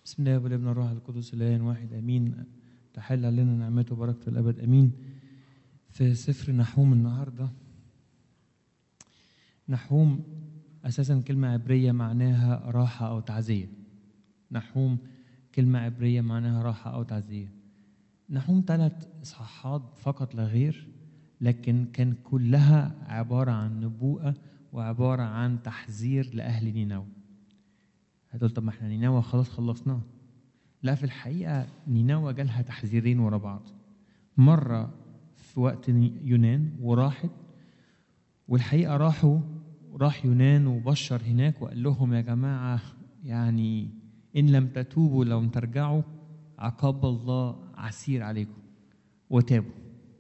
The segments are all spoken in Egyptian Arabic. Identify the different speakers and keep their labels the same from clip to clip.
Speaker 1: بسم الله والابن الروح القدس الان واحد امين تحل علينا نعمته وبركته الابد امين في سفر نحوم النهارده نحوم اساسا كلمه عبريه معناها راحه او تعزيه نحوم كلمه عبريه معناها راحه او تعزيه نحوم ثلاث اصحاحات فقط لا غير لكن كان كلها عباره عن نبوءه وعباره عن تحذير لاهل نينوى هتقول طب ما احنا نينوى خلاص خلصناه لا في الحقيقه نينوى جالها تحذيرين ورا بعض مره في وقت يونان وراحت والحقيقه راحوا راح يونان وبشر هناك وقال لهم يا جماعه يعني ان لم تتوبوا لم ترجعوا عقاب الله عسير عليكم وتابوا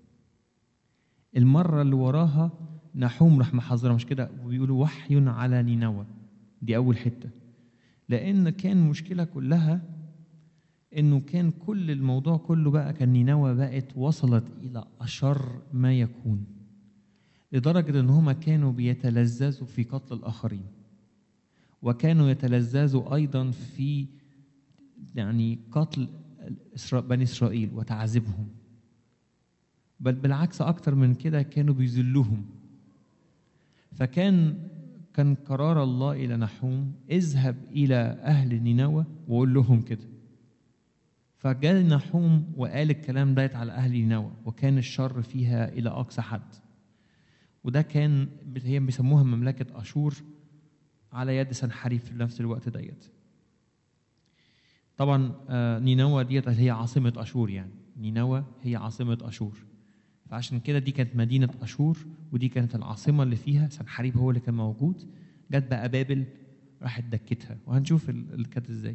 Speaker 1: المره اللي وراها نحوم راح محذرها مش كده وبيقولوا وحي على نينوى دي اول حته لان كان المشكله كلها انه كان كل الموضوع كله بقى كان نينوى بقت وصلت الى اشر ما يكون لدرجه ان هما كانوا بيتلذذوا في قتل الاخرين وكانوا يتلذذوا ايضا في يعني قتل بني اسرائيل وتعذيبهم بل بالعكس اكتر من كده كانوا بيذلوهم فكان كان قرار الله الى نحوم اذهب الى اهل نينوى وقول لهم كده فجاء نحوم وقال الكلام ده على اهل نينوى وكان الشر فيها الى اقصى حد وده كان هي بيسموها مملكه اشور على يد سنحريف في نفس الوقت ديت طبعا نينوى ديت هي عاصمه اشور يعني نينوى هي عاصمه اشور فعشان كده دي كانت مدينة أشور ودي كانت العاصمة اللي فيها سنحريب هو اللي كان موجود جت بقى بابل راحت دكتها وهنشوف اللي كانت ازاي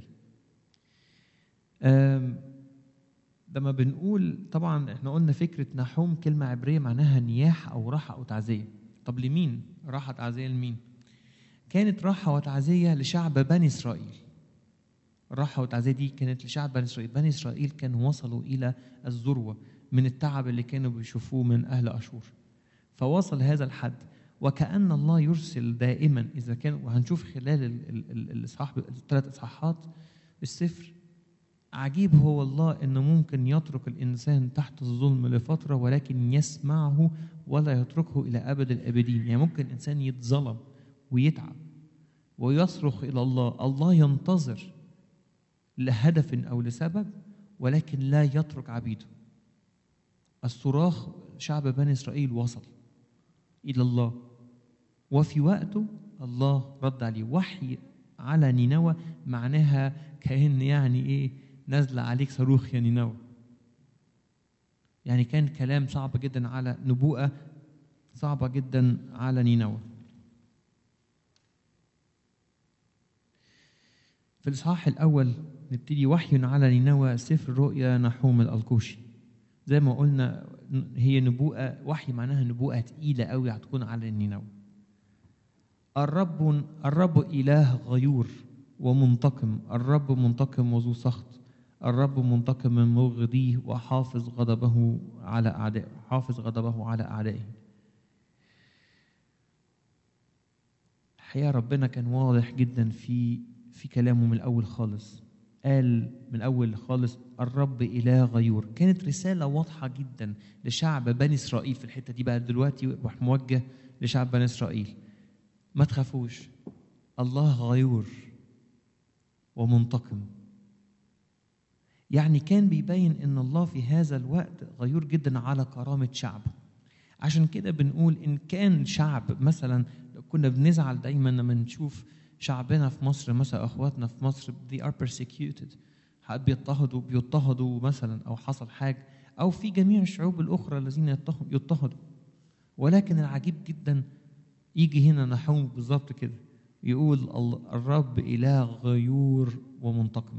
Speaker 1: لما بنقول طبعا احنا قلنا فكرة نحوم كلمة عبرية معناها نياح أو راحة أو تعزية طب لمين راحة تعزية لمين كانت راحة وتعزية لشعب بني إسرائيل الراحة والتعزية دي كانت لشعب بني إسرائيل بني إسرائيل كانوا وصلوا إلى الذروة من التعب اللي كانوا بيشوفوه من أهل أشور فوصل هذا الحد وكأن الله يرسل دائما إذا كان وهنشوف خلال الإصحاح الثلاث إصحاحات السفر عجيب هو الله أنه ممكن يترك الإنسان تحت الظلم لفترة ولكن يسمعه ولا يتركه إلى أبد الآبدين يعني ممكن إنسان يتظلم ويتعب ويصرخ إلى الله الله ينتظر لهدف أو لسبب ولكن لا يترك عبيده الصراخ شعب بني إسرائيل وصل إلى الله وفي وقته الله رد عليه وحي على نينوى معناها كأن يعني إيه نزل عليك صاروخ يا نينوى يعني كان كلام صعب جدا على نبوءة صعبة جدا على نينوى في الإصحاح الأول نبتدي وحي على نينوى سفر رؤيا نحوم الألكوشي زي ما قلنا هي نبوءة وحي معناها نبوءة تقيلة قوي هتكون على نينوى الرب الرب إله غيور ومنتقم الرب منتقم وذو سخط الرب منتقم من مبغضيه وحافظ غضبه على أعدائه حافظ غضبه على أعدائه الحقيقة ربنا كان واضح جدا في في كلامه من الأول خالص قال من أول خالص الرب إله غيور كانت رسالة واضحة جدا لشعب بني إسرائيل في الحتة دي بقى دلوقتي موجه لشعب بني إسرائيل ما تخافوش الله غيور ومنتقم يعني كان بيبين ان الله في هذا الوقت غيور جدا على كرامة شعبه عشان كده بنقول ان كان شعب مثلا كنا بنزعل دايما لما نشوف شعبنا في مصر مثلا اخواتنا في مصر they are persecuted بيضطهدوا بيضطهدوا مثلا او حصل حاجه او في جميع الشعوب الاخرى الذين يضطهدوا ولكن العجيب جدا يجي هنا نحوم بالظبط كده يقول الرب اله غيور ومنتقم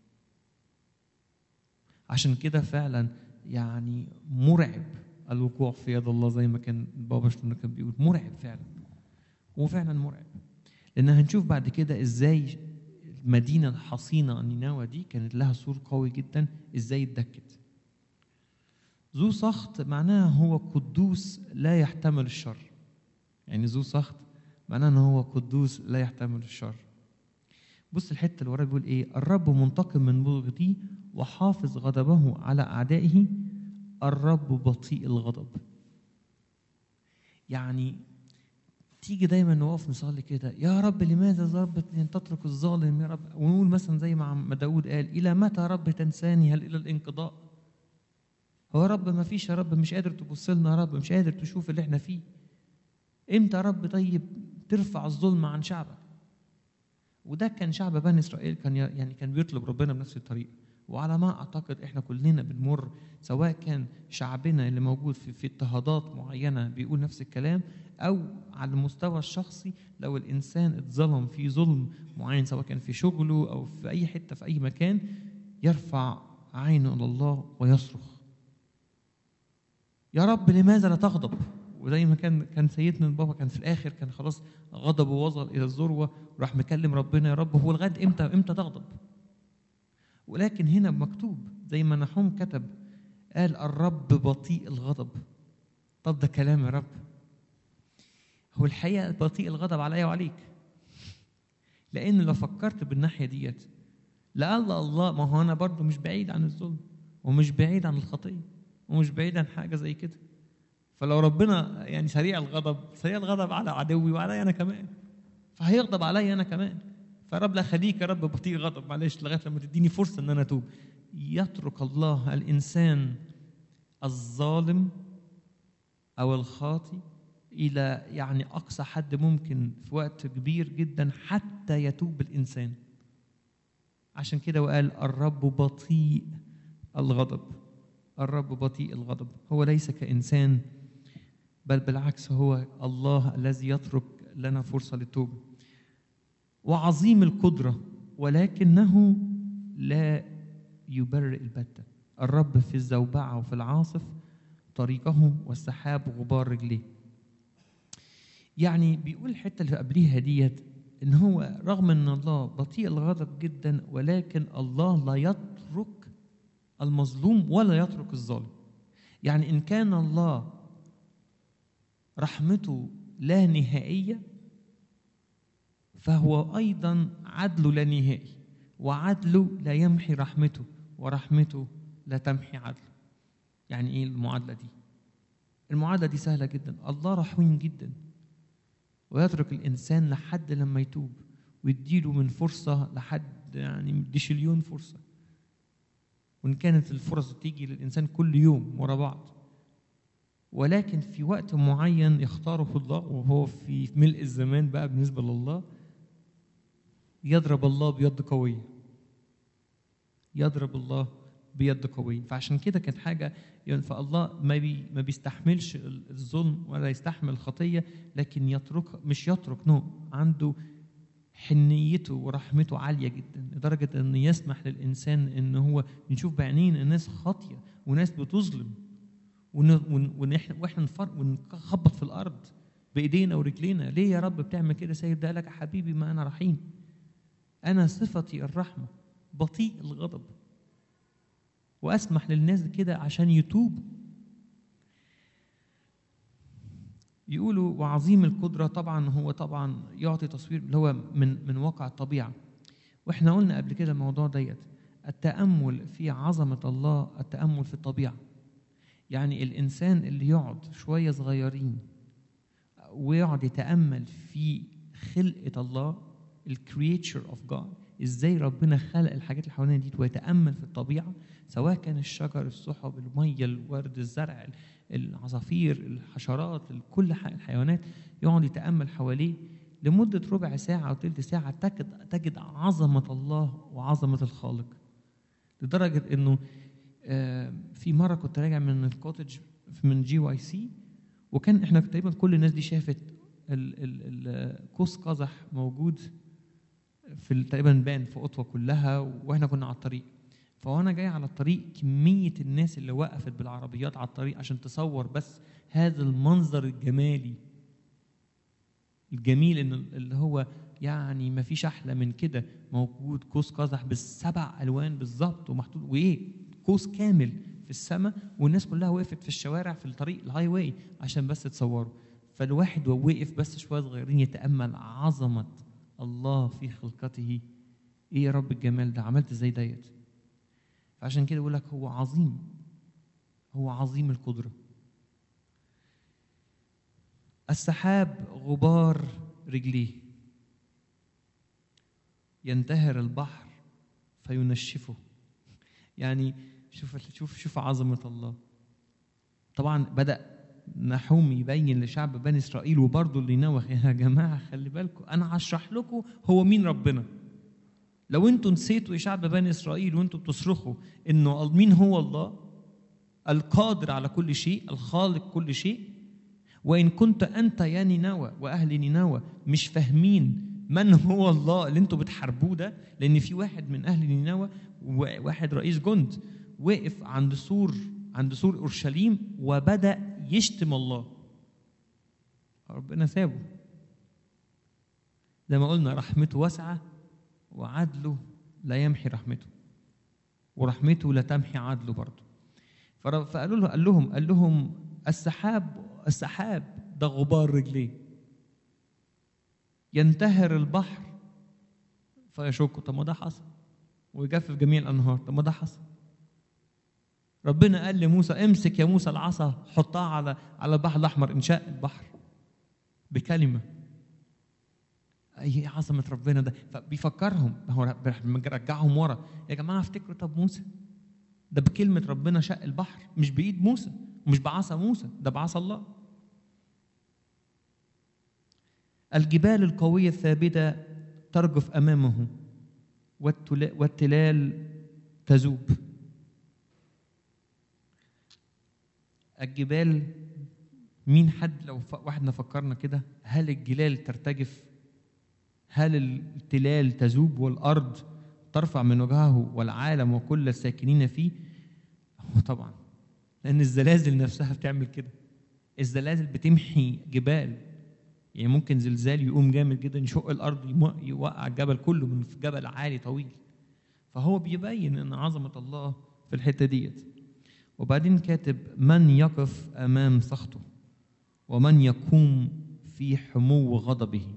Speaker 1: عشان كده فعلا يعني مرعب الوقوع في يد الله زي ما كان بابا شنو كان بيقول مرعب فعلا وفعلا مرعب لان هنشوف بعد كده ازاي المدينه الحصينه نينوى دي كانت لها سور قوي جدا ازاي اتدكت ذو سخط معناها هو قدوس لا يحتمل الشر يعني ذو سخط معناه ان هو قدوس لا يحتمل الشر بص الحته اللي وراه بيقول ايه الرب منتقم من بغضه وحافظ غضبه على اعدائه الرب بطيء الغضب يعني تيجي دايما نقف نصلي كده يا رب لماذا يا رب تترك الظالم يا رب ونقول مثلا زي ما داود قال الى متى يا رب تنساني هل الى الانقضاء هو يا رب ما فيش يا رب مش قادر تبص لنا يا رب مش قادر تشوف اللي احنا فيه امتى يا رب طيب ترفع الظلم عن شعبك وده كان شعب بني اسرائيل كان يعني كان بيطلب ربنا بنفس الطريقه وعلى ما اعتقد احنا كلنا بنمر سواء كان شعبنا اللي موجود في, في اضطهادات معينه بيقول نفس الكلام او على المستوى الشخصي لو الانسان اتظلم في ظلم معين سواء كان في شغله او في اي حته في اي مكان يرفع عينه الى الله ويصرخ يا رب لماذا لا تغضب وزي ما كان كان سيدنا البابا كان في الاخر كان خلاص غضبه وصل الى الذروه وراح مكلم ربنا يا رب هو لغايه امتى امتى تغضب ولكن هنا مكتوب زي ما نحوم كتب قال الرب بطيء الغضب طب ده كلام يا رب هو الحقيقه بطيء الغضب عليا وعليك لان لو فكرت بالناحيه ديت لعل الله ما هو انا برضو مش بعيد عن الظلم ومش بعيد عن الخطيه ومش بعيد عن حاجه زي كده فلو ربنا يعني سريع الغضب سريع الغضب على عدوي وعلي انا كمان فهيغضب عليا انا كمان فرب لا خليك يا رب بطيء غضب معلش لغايه لما تديني فرصه ان انا اتوب يترك الله الانسان الظالم او الخاطي الى يعني اقصى حد ممكن في وقت كبير جدا حتى يتوب الانسان عشان كده وقال الرب بطيء الغضب الرب بطيء الغضب هو ليس كانسان بل بالعكس هو الله الذي يترك لنا فرصه للتوبه وعظيم القدره ولكنه لا يبرئ البتة الرب في الزوبعة وفي العاصف طريقه والسحاب غبار رجليه يعني بيقول الحتة اللي قبليها ديت ان هو رغم ان الله بطيء الغضب جدا ولكن الله لا يترك المظلوم ولا يترك الظالم يعني ان كان الله رحمته لا نهائيه فهو ايضا عدله لا نهائي وعدله لا يمحي رحمته ورحمته لا تمحي عدله يعني ايه المعادله دي المعادله دي سهله جدا الله رحيم جدا ويترك الانسان لحد لما يتوب ويديله من فرصه لحد يعني ديشليون فرصه وان كانت الفرص تيجي للانسان كل يوم ورا بعض ولكن في وقت معين يختاره الله وهو في ملء الزمان بقى بالنسبه لله يضرب الله بيد قويه يضرب الله بيد قويه فعشان كده كانت حاجه يعني فالله ما بي ما بيستحملش الظلم ولا يستحمل الخطيه لكن يترك مش يترك نو عنده حنيته ورحمته عاليه جدا لدرجه انه يسمح للانسان ان هو نشوف بعينين الناس خاطيه وناس بتظلم واحنا ونخبط في الارض بايدينا ورجلينا ليه يا رب بتعمل كده سيد ده لك يا حبيبي ما انا رحيم انا صفتي الرحمه بطيء الغضب واسمح للناس كده عشان يتوبوا يقولوا وعظيم القدرة طبعا هو طبعا يعطي تصوير اللي هو من من واقع الطبيعة واحنا قلنا قبل كده الموضوع ديت التأمل في عظمة الله التأمل في الطبيعة يعني الإنسان اللي يقعد شوية صغيرين ويقعد يتأمل في خلقة الله الكريتشر اوف جاد ازاي ربنا خلق الحاجات اللي حوالينا دي ويتامل في الطبيعه سواء كان الشجر السحب الميه الورد الزرع العصافير الحشرات كل الحيوانات يقعد يتامل حواليه لمده ربع ساعه او ثلث ساعه تجد تجد عظمه الله وعظمه الخالق لدرجه انه في مره كنت راجع من الكوتج من جي واي سي وكان احنا تقريبا كل الناس دي شافت القوس قزح موجود في تقريبا بان في اوتوا كلها واحنا كنا على الطريق فوانا جاي على الطريق كميه الناس اللي وقفت بالعربيات على الطريق عشان تصور بس هذا المنظر الجمالي الجميل ان اللي هو يعني ما فيش احلى من كده موجود قوس قزح بالسبع الوان بالظبط ومحطوط وايه قوس كامل في السماء والناس كلها وقفت في الشوارع في الطريق الهاي واي عشان بس تصوروا فالواحد وهو وقف بس شويه صغيرين يتامل عظمه الله في خلقته ايه يا رب الجمال ده عملت ازاي ديت فعشان كده بقول لك هو عظيم هو عظيم القدره السحاب غبار رجليه ينتهر البحر فينشفه يعني شوف شوف شوف عظمه الله طبعا بدا نحوم يبين لشعب بني اسرائيل وبرضه لنوح يا جماعه خلي بالكم انا هشرح لكم هو مين ربنا لو انتوا نسيتوا يا شعب بني اسرائيل وانتوا بتصرخوا انه مين هو الله القادر على كل شيء الخالق كل شيء وان كنت انت يا نينوى واهل نينوى مش فاهمين من هو الله اللي انتوا بتحاربوه ده لان في واحد من اهل نينوى وواحد رئيس جند وقف عند سور عند سور اورشليم وبدا يشتم الله ربنا سابه زي ما قلنا رحمته واسعه وعدله لا يمحي رحمته ورحمته لا تمحي عدله برضه فقالوا له قال لهم قال لهم السحاب السحاب ده غبار رجليه ينتهر البحر فيشك طب ما ده حصل ويجفف جميع الانهار طب ما ده حصل ربنا قال لموسى امسك يا موسى العصا حطها على على البحر الاحمر انشاء البحر بكلمه اي عظمه ربنا ده فبيفكرهم هو رجعهم ورا يا جماعه افتكروا طب موسى ده بكلمه ربنا شق البحر مش بايد موسى ومش بعصا موسى ده بعصا الله الجبال القويه الثابته ترجف امامه والتلال تذوب الجبال مين حد لو واحد فكرنا كده هل الجلال ترتجف هل التلال تذوب والارض ترفع من وجهه والعالم وكل الساكنين فيه هو طبعا لان الزلازل نفسها بتعمل كده الزلازل بتمحي جبال يعني ممكن زلزال يقوم جامد جدا يشق الارض يوقع الجبل كله من جبل عالي طويل فهو بيبين ان عظمه الله في الحته ديت وبعدين كاتب من يقف امام سخطه ومن يقوم في حمو غضبه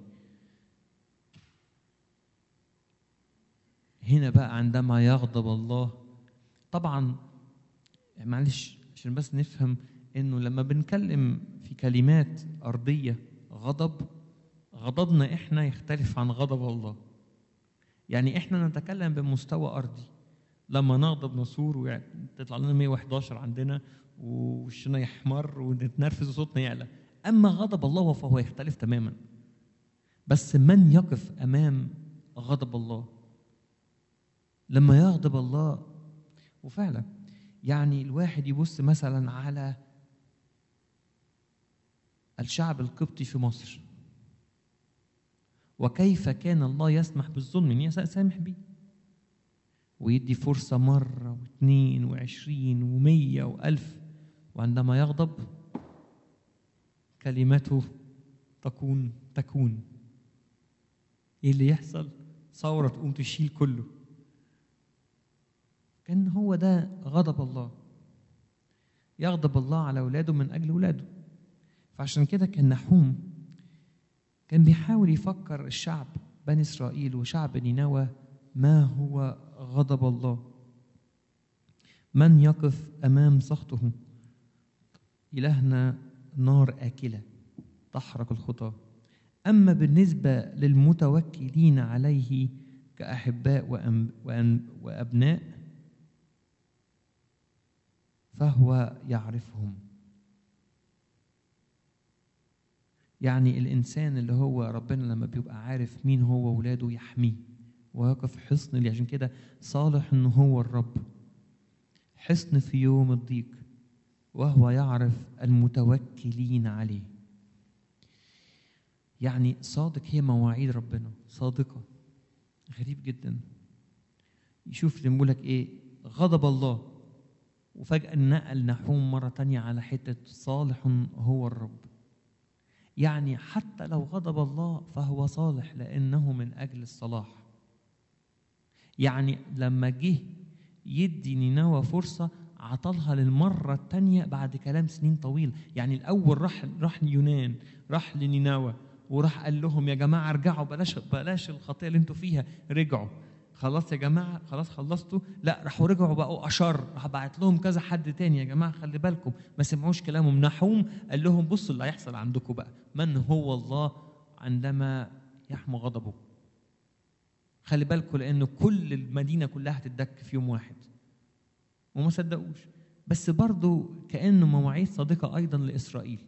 Speaker 1: هنا بقى عندما يغضب الله طبعا معلش عشان بس نفهم انه لما بنتكلم في كلمات ارضيه غضب غضبنا احنا يختلف عن غضب الله يعني احنا نتكلم بمستوى ارضي لما نغضب نصور وتطلع لنا 111 عندنا ووشنا يحمر ونتنرفز وصوتنا يعلى اما غضب الله فهو يختلف تماما بس من يقف امام غضب الله لما يغضب الله وفعلا يعني الواحد يبص مثلا على الشعب القبطي في مصر وكيف كان الله يسمح بالظلم يعني سامح بيه ويدي فرصة مرة واثنين وعشرين ومية وألف وعندما يغضب كلمته تكون تكون ايه اللي يحصل ثورة تقوم تشيل كله كان هو ده غضب الله يغضب الله على اولاده من اجل اولاده فعشان كده كان نحوم كان بيحاول يفكر الشعب بني اسرائيل وشعب نينوى ما هو غضب الله من يقف امام سخطه الهنا نار اكله تحرق الخطاه اما بالنسبه للمتوكلين عليه كاحباء وابناء فهو يعرفهم يعني الانسان اللي هو ربنا لما بيبقى عارف مين هو ولاده يحميه ويقف حصن ليه عشان كده صالح ان هو الرب حصن في يوم الضيق وهو يعرف المتوكلين عليه يعني صادق هي مواعيد ربنا صادقة غريب جدا يشوف زي لك ايه غضب الله وفجأة نقل نحوم مرة تانية على حتة صالح هو الرب يعني حتى لو غضب الله فهو صالح لأنه من أجل الصلاح يعني لما جه يدي نينوى فرصة عطلها للمرة التانية بعد كلام سنين طويل يعني الأول راح راح يونان راح لنينوى وراح قال لهم يا جماعة ارجعوا بلاش بلاش الخطية اللي انتوا فيها رجعوا خلاص يا جماعه خلاص خلصتوا لا راحوا رجعوا بقوا اشر راح بعت لهم كذا حد تاني يا جماعه خلي بالكم ما سمعوش كلامهم نحوم قال لهم بصوا اللي هيحصل عندكم بقى من هو الله عندما يحمى غضبه خلي بالكم لان كل المدينه كلها هتدك في يوم واحد وما صدقوش بس برضه كانه مواعيد صادقه ايضا لاسرائيل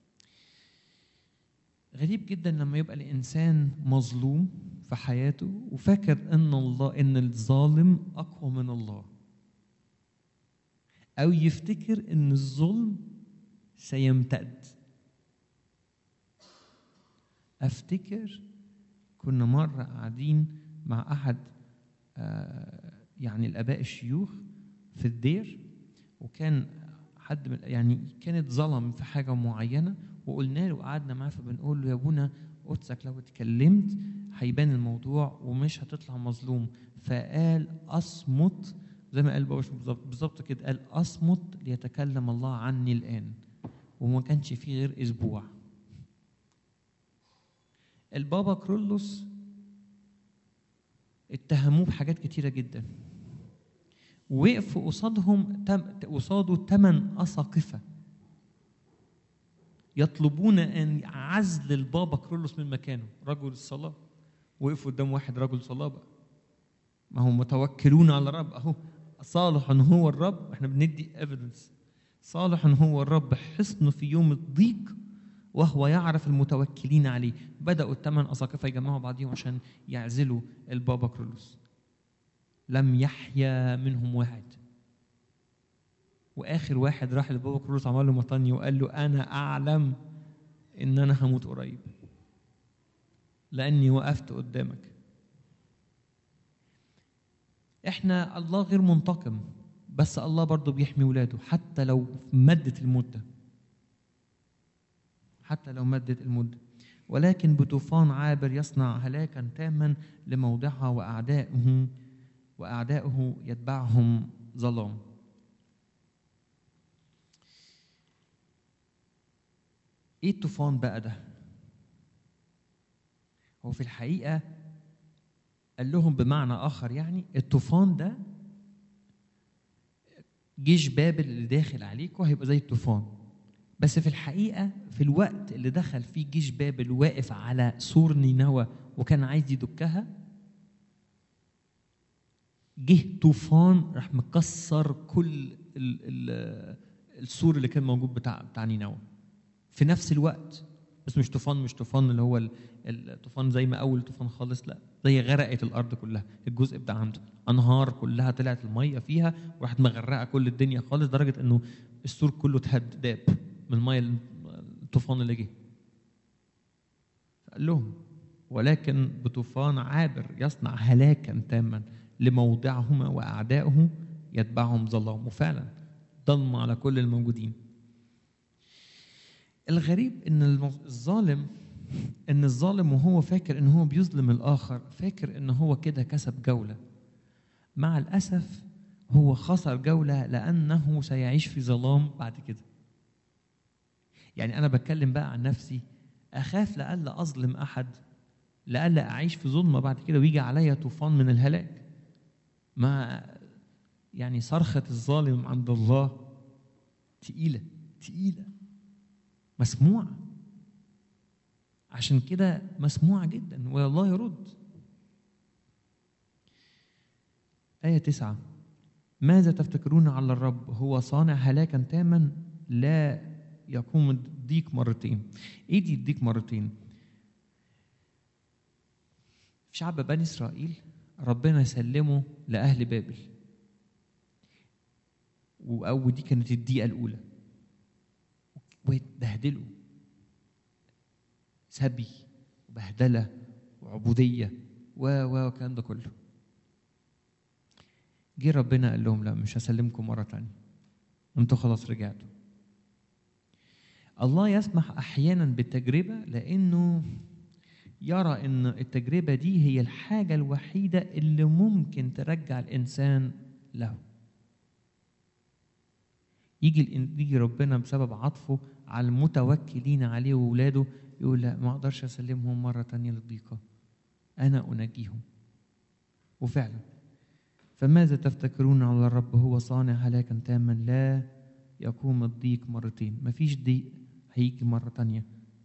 Speaker 1: غريب جدا لما يبقى الانسان مظلوم في حياته وفاكر ان الله ان الظالم اقوى من الله او يفتكر ان الظلم سيمتد افتكر كنا مره قاعدين مع احد آه، يعني الاباء الشيوخ في الدير وكان حد من يعني كانت ظلم في حاجه معينه وقلنا له قعدنا معاه فبنقول له يا ابونا قدسك لو اتكلمت هيبان الموضوع ومش هتطلع مظلوم فقال اصمت زي ما قال بابا بالظبط بالظبط كده قال اصمت ليتكلم الله عني الان وما كانش فيه غير اسبوع البابا كرولوس اتهموه بحاجات كتيرة جدا وقفوا قصادهم تم قصاده ثمان أساقفة يطلبون أن عزل البابا كرولوس من مكانه رجل الصلاة وقفوا قدام واحد رجل صلاة بقى ما هم متوكلون على الرب أهو صالح هو الرب احنا بندي ايفيدنس صالح هو الرب حصن في يوم الضيق وهو يعرف المتوكلين عليه بدأوا الثمان أساقفة يجمعوا بعضهم عشان يعزلوا البابا كرولوس لم يحيا منهم واحد واخر واحد راح لبابا كرولوس عمل له مطني وقال له انا اعلم ان انا هموت قريب لاني وقفت قدامك احنا الله غير منتقم بس الله برضه بيحمي ولاده حتى لو مدت المده حتى لو مدت المده ولكن بطوفان عابر يصنع هلاكا تاما لموضعها واعدائه واعدائه يتبعهم ظلام ايه الطوفان بقى ده هو في الحقيقه قال لهم بمعنى اخر يعني الطوفان ده جيش بابل اللي داخل عليكم هيبقى زي الطوفان بس في الحقيقه في الوقت اللي دخل فيه جيش بابل واقف على سور نينوى وكان عايز يدكها جه طوفان راح مكسر كل ال ال السور اللي كان موجود بتاع بتاع نينوى في نفس الوقت بس مش طوفان مش طوفان اللي هو الطوفان زي ما اول طوفان خالص لا زي غرقت الارض كلها الجزء بتاع عنده انهار كلها طلعت الميه فيها وراحت مغرقه كل الدنيا خالص لدرجه انه السور كله اتهد داب من الميه الطوفان اللي جه قال لهم ولكن بطوفان عابر يصنع هلاكا تاما لموضعهما واعدائه يتبعهم ظلام وفعلا ضلم على كل الموجودين الغريب ان الظالم ان الظالم وهو فاكر ان هو بيظلم الاخر فاكر ان هو كده كسب جوله مع الاسف هو خسر جوله لانه سيعيش في ظلام بعد كده يعني انا بتكلم بقى عن نفسي اخاف لألا اظلم احد لألا اعيش في ظلمه بعد كده ويجي عليا طوفان من الهلاك مع يعني صرخه الظالم عند الله تقيله تقيله مسموعة عشان كده مسموعة جدا والله يرد آية تسعة ماذا تفتكرون على الرب هو صانع هلاكا تاما لا يقوم الضيق مرتين ايه دي الضيق مرتين في شعب بني اسرائيل ربنا سلمه لاهل بابل او دي كانت الدقيقه الاولى واتبهدلوا سبي وبهدلة وعبودية و و والكلام ده كله جه ربنا قال لهم لا مش هسلمكم مرة تانية انتوا خلاص رجعتوا الله يسمح أحيانا بالتجربة لأنه يرى أن التجربة دي هي الحاجة الوحيدة اللي ممكن ترجع الإنسان له يجي يجي ربنا بسبب عطفه على المتوكلين عليه وولاده يقول لا ما اقدرش اسلمهم مره تانية للضيقه انا انجيهم وفعلا فماذا تفتكرون على الرب هو صانع هلاكا تاما لا يقوم الضيق مرتين مفيش ضيق هيجي مرة تانية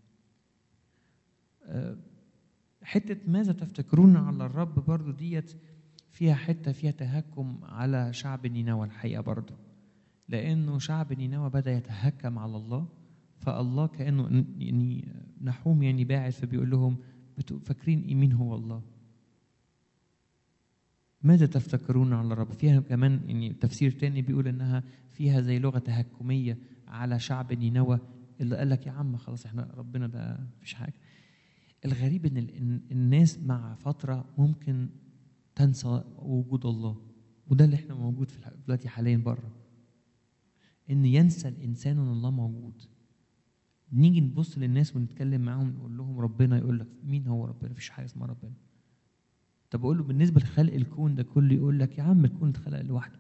Speaker 1: أه، حتة ماذا تفتكرون على الرب برضو ديت فيها حتة فيها تهكم على شعب نينوى الحقيقة برضو لأنه شعب نينوى بدأ يتهكم على الله فالله كأنه ن- يعني نحوم يعني باعث فبيقول لهم بتو- فاكرين إيه مين هو الله ماذا تفتكرون على الرب فيها كمان يعني تفسير تاني بيقول انها فيها زي لغه تهكميه على شعب نينوى اللي قال لك يا عم خلاص احنا ربنا ده مفيش حاجه الغريب ان ال- إن الناس مع فتره ممكن تنسى وجود الله وده اللي احنا موجود في الح- دلوقتي حاليا بره ان ينسى الانسان ان الله موجود نيجي نبص للناس ونتكلم معاهم نقول لهم ربنا يقول لك مين هو ربنا مفيش حاجه اسمها ربنا طب اقول له بالنسبه لخلق الكون ده كله يقول لك يا عم الكون اتخلق لوحده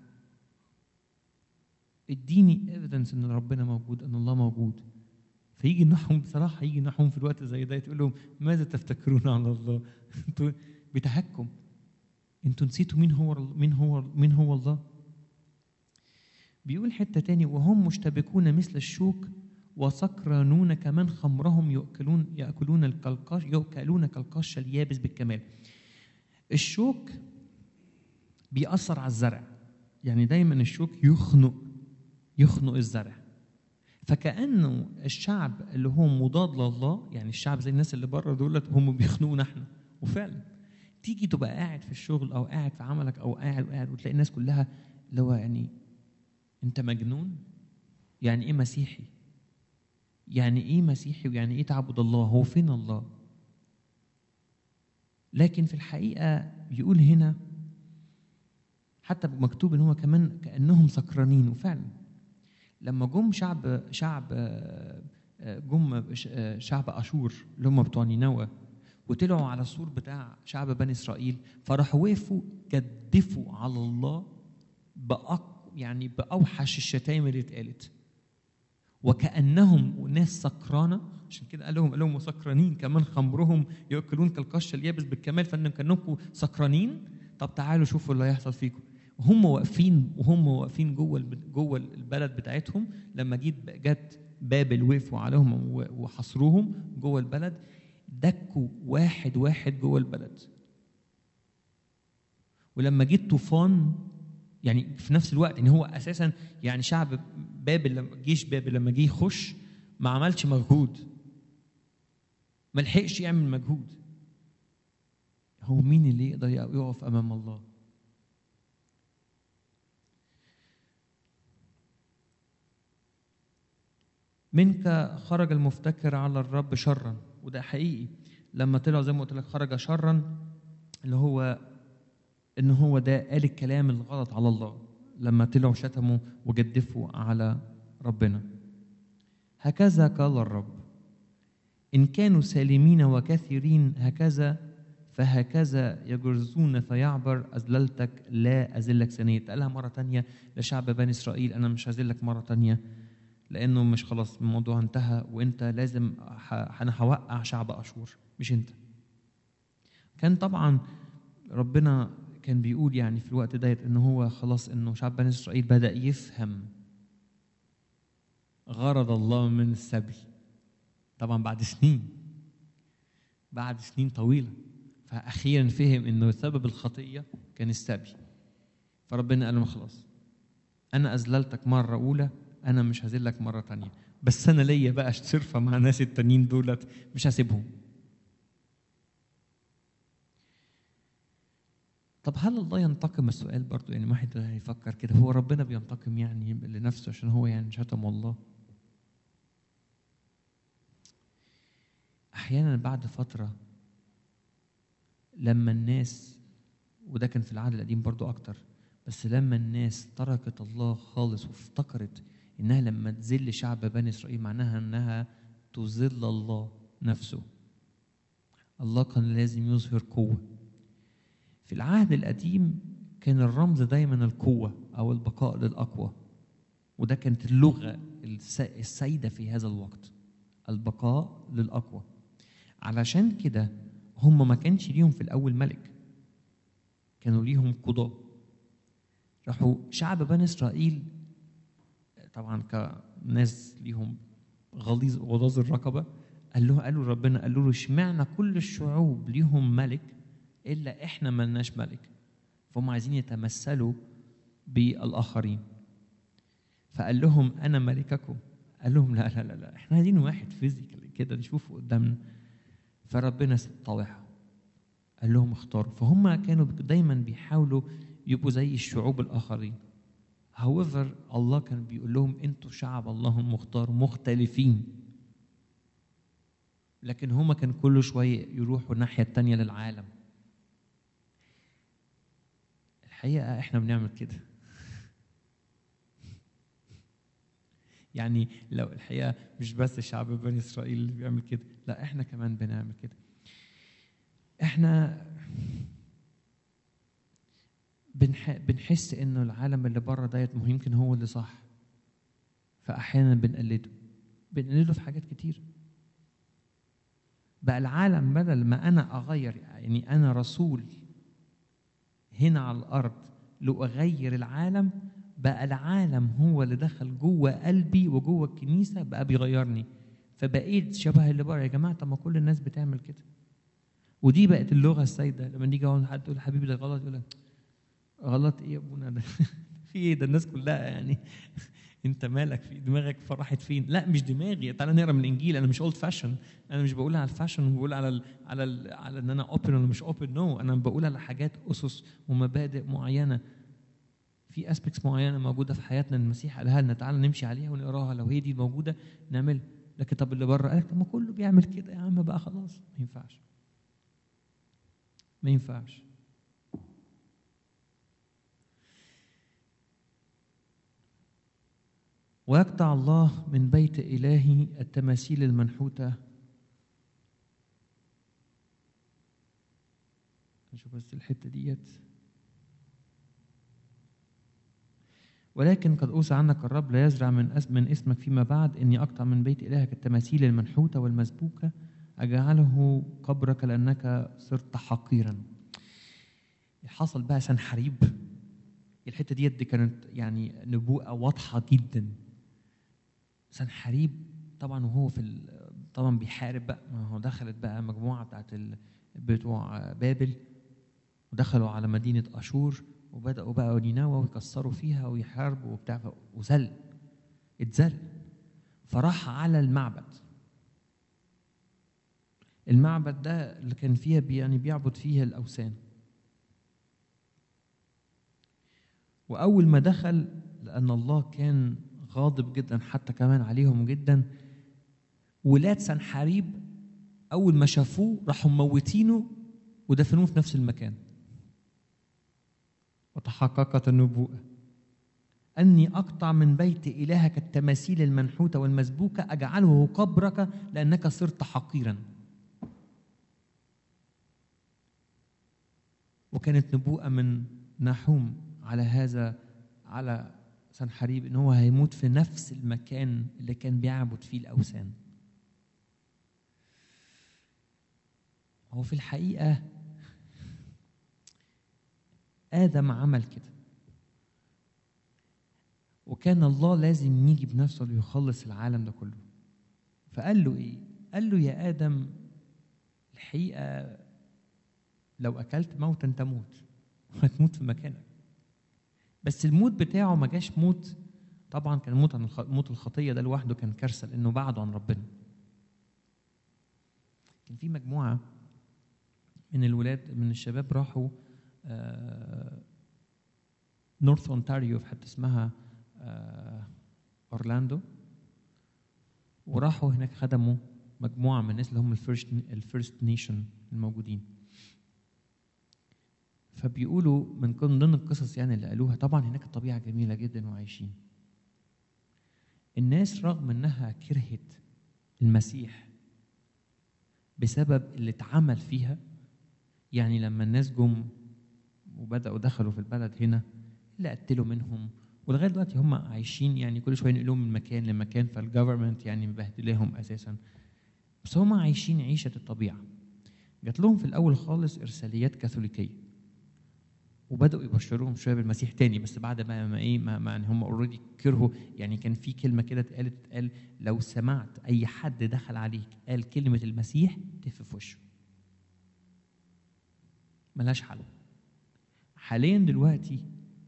Speaker 1: اديني ايفيدنس ان ربنا موجود ان الله موجود فيجي نحوم بصراحه يجي نحوم في الوقت زي ده تقول لهم ماذا تفتكرون على الله انتوا بتهكم انتوا نسيتوا مين هو مين هو مين هو الله بيقول حته تاني وهم مشتبكون مثل الشوك وسكرانون كمان خمرهم يأكلون يأكلون الكلقاش يأكلون كالقش اليابس بالكمال الشوك بيأثر على الزرع يعني دايما الشوك يخنق يخنق الزرع فكأنه الشعب اللي هو مضاد لله يعني الشعب زي الناس اللي بره دولت هم بيخنقونا احنا وفعلا تيجي تبقى قاعد في الشغل او قاعد في عملك او قاعد وقاعد وتلاقي الناس كلها اللي هو يعني انت مجنون يعني ايه مسيحي يعني ايه مسيحي ويعني ايه تعبد الله هو فين الله لكن في الحقيقه بيقول هنا حتى مكتوب ان هو كمان كانهم سكرانين وفعلا لما جم شعب شعب آه، آه، جم ش- آه، شعب اشور اللي هم بتوع نينوى وطلعوا على السور بتاع شعب بني اسرائيل فراحوا وقفوا جدفوا على الله بأق يعني باوحش الشتائم اللي اتقالت وكانهم ناس سكرانه عشان كده قال لهم قال لهم وسكرانين كمان خمرهم ياكلون كالقش اليابس بالكمال فان كانكم سكرانين طب تعالوا شوفوا اللي هيحصل فيكم وهم واقفين وهم واقفين جوه الب- جوه البلد بتاعتهم لما جيت جت بابل وقفوا عليهم و- وحصروهم جوه البلد دكوا واحد واحد جوه البلد ولما جه الطوفان يعني في نفس الوقت ان هو اساسا يعني شعب بابل لما جيش بابل لما جه يخش ما عملش مجهود ما لحقش يعمل مجهود هو مين اللي يقدر يقف امام الله منك خرج المفتكر على الرب شرا وده حقيقي لما طلعوا زي ما قلت لك خرج شرا اللي هو ان هو ده قال الكلام الغلط على الله لما طلعوا شتموا وجدفوا على ربنا هكذا قال الرب ان كانوا سالمين وكثيرين هكذا فهكذا يجرزون فيعبر أذللتك لا أذلك ثانية قالها مرة تانية لشعب بني إسرائيل أنا مش هذلك مرة تانية لأنه مش خلاص الموضوع انتهى وأنت لازم ح- أنا هوقع شعب أشور مش أنت كان طبعا ربنا كان بيقول يعني في الوقت ديت ان هو خلاص انه شعب بني اسرائيل بدا يفهم غرض الله من السبي طبعا بعد سنين بعد سنين طويله فاخيرا فهم انه سبب الخطيه كان السبي فربنا قال له خلاص انا اذللتك مره اولى انا مش هذلك مره تانية بس انا ليا بقى شرفه مع الناس التانيين دولت مش هسيبهم طب هل الله ينتقم السؤال برضو يعني واحد هيفكر كده هو ربنا بينتقم يعني لنفسه عشان هو يعني شتم الله احيانا بعد فتره لما الناس وده كان في العهد القديم برضو اكتر بس لما الناس تركت الله خالص وافتكرت انها لما تذل شعب بني اسرائيل معناها انها تذل الله نفسه الله كان لازم يظهر قوه في العهد القديم كان الرمز دايما القوة أو البقاء للأقوى وده كانت اللغة الس- السائدة في هذا الوقت البقاء للأقوى علشان كده هم ما كانش ليهم في الأول ملك كانوا ليهم قضاة راحوا شعب بني اسرائيل طبعا كناس ليهم غليظ غلاظ الرقبه قال له قالوا ربنا قالوا له اشمعنى كل الشعوب ليهم ملك الا احنا ملناش ملك فهم عايزين يتمثلوا بالاخرين فقال لهم انا ملككم قال لهم لا لا لا, لا. احنا عايزين واحد فيزيكال كده نشوفه قدامنا فربنا طوعهم قال لهم اختاروا فهم كانوا دايما بيحاولوا يبقوا زي الشعوب الاخرين however الله كان بيقول لهم انتوا شعب الله المختار مختلفين لكن هما كان كل شوية يروحوا الناحية التانية للعالم الحقيقة احنا بنعمل كده يعني لو الحقيقة مش بس شعب بني إسرائيل اللي بيعمل كده لا احنا كمان بنعمل كده احنا بنح... بنحس انه العالم اللي بره ديت ما هو يمكن هو اللي صح فاحيانا بنقلده بنقلده في حاجات كتير بقى العالم بدل ما انا اغير يعني انا رسول هنا على الارض لو اغير العالم بقى العالم هو اللي دخل جوه قلبي وجوه الكنيسه بقى بيغيرني فبقيت شبه اللي بره يا جماعه طب ما كل الناس بتعمل كده ودي بقت اللغه السائده لما نيجي اقول حد يقول حبيبي ده غلط يقول لك غلط ايه يا ابونا ده في ايه ده الناس كلها يعني انت مالك في دماغك فرحت فين لا مش دماغي تعالى نقرا من الانجيل انا مش اولد فاشن انا مش بقول على الفاشن بقول على ال على ال على ان انا اوبن ولا مش اوبن نو no. انا بقول على حاجات اسس ومبادئ معينه في اسبكتس معينه موجوده في حياتنا المسيح قالها لنا تعالى نمشي عليها ونقراها لو هي دي موجوده نعمل لكن طب اللي بره قال لك طب ما كله بيعمل كده يا عم بقى خلاص ما ينفعش ما ينفعش ويقطع الله من بيت إلهي التماثيل المنحوتة نشوف بس الحتة ديت ولكن قد أوصى عنك الرب لا يزرع من اسم من اسمك فيما بعد إني أقطع من بيت إلهك التماثيل المنحوتة والمسبوكة أجعله قبرك لأنك صرت حقيرا حصل بقى سنحريب الحتة ديت دي كانت يعني نبوءة واضحة جدا سنحريب طبعا وهو في طبعا بيحارب بقى ما هو دخلت بقى مجموعه بتاعت بتوع بابل ودخلوا على مدينه اشور وبداوا بقى نينوى ويكسروا فيها ويحاربوا وبتاع وزل اتزل فراح على المعبد المعبد ده اللي كان فيها بي يعني بيعبد فيها الاوثان واول ما دخل لان الله كان غاضب جدا حتى كمان عليهم جدا ولاد سنحاريب اول ما شافوه راحوا موتينه ودفنوه في نفس المكان وتحققت النبوءه اني اقطع من بيت الهك التماثيل المنحوته والمسبوكه اجعله قبرك لانك صرت حقيرا وكانت نبوءه من نحوم على هذا على سنحريب ان هو هيموت في نفس المكان اللي كان بيعبد فيه الاوثان هو في الحقيقه ادم عمل كده وكان الله لازم يجي بنفسه ليخلص العالم ده كله فقال له ايه قال له يا ادم الحقيقه لو اكلت موتا تموت هتموت في مكانك بس الموت بتاعه ما جاش موت طبعا كان موت عن موت الخطيه ده لوحده كان كارثه لانه بعده عن ربنا كان في مجموعه من الولاد من الشباب راحوا آه نورث اونتاريو في حته اسمها آه اورلاندو وراحوا هناك خدموا مجموعه من الناس اللي هم الفيرست الفيرست نيشن الموجودين فبيقولوا من ضمن القصص يعني اللي قالوها طبعا هناك الطبيعه جميله جدا وعايشين الناس رغم انها كرهت المسيح بسبب اللي اتعمل فيها يعني لما الناس جم وبداوا دخلوا في البلد هنا اللي قتلوا منهم ولغايه دلوقتي هم عايشين يعني كل شويه ينقلوهم من مكان لمكان فالجفرمنت يعني مبهدلاهم اساسا بس هم عايشين عيشه الطبيعه جات لهم في الاول خالص ارساليات كاثوليكيه وبداوا يبشروهم شويه بالمسيح تاني بس بعد ما ما ايه ما, ما يعني هم اوريدي كرهوا يعني كان في كلمه كده اتقالت اتقال لو سمعت اي حد دخل عليك قال كلمه المسيح تف في وشه ملهاش حل حاليا دلوقتي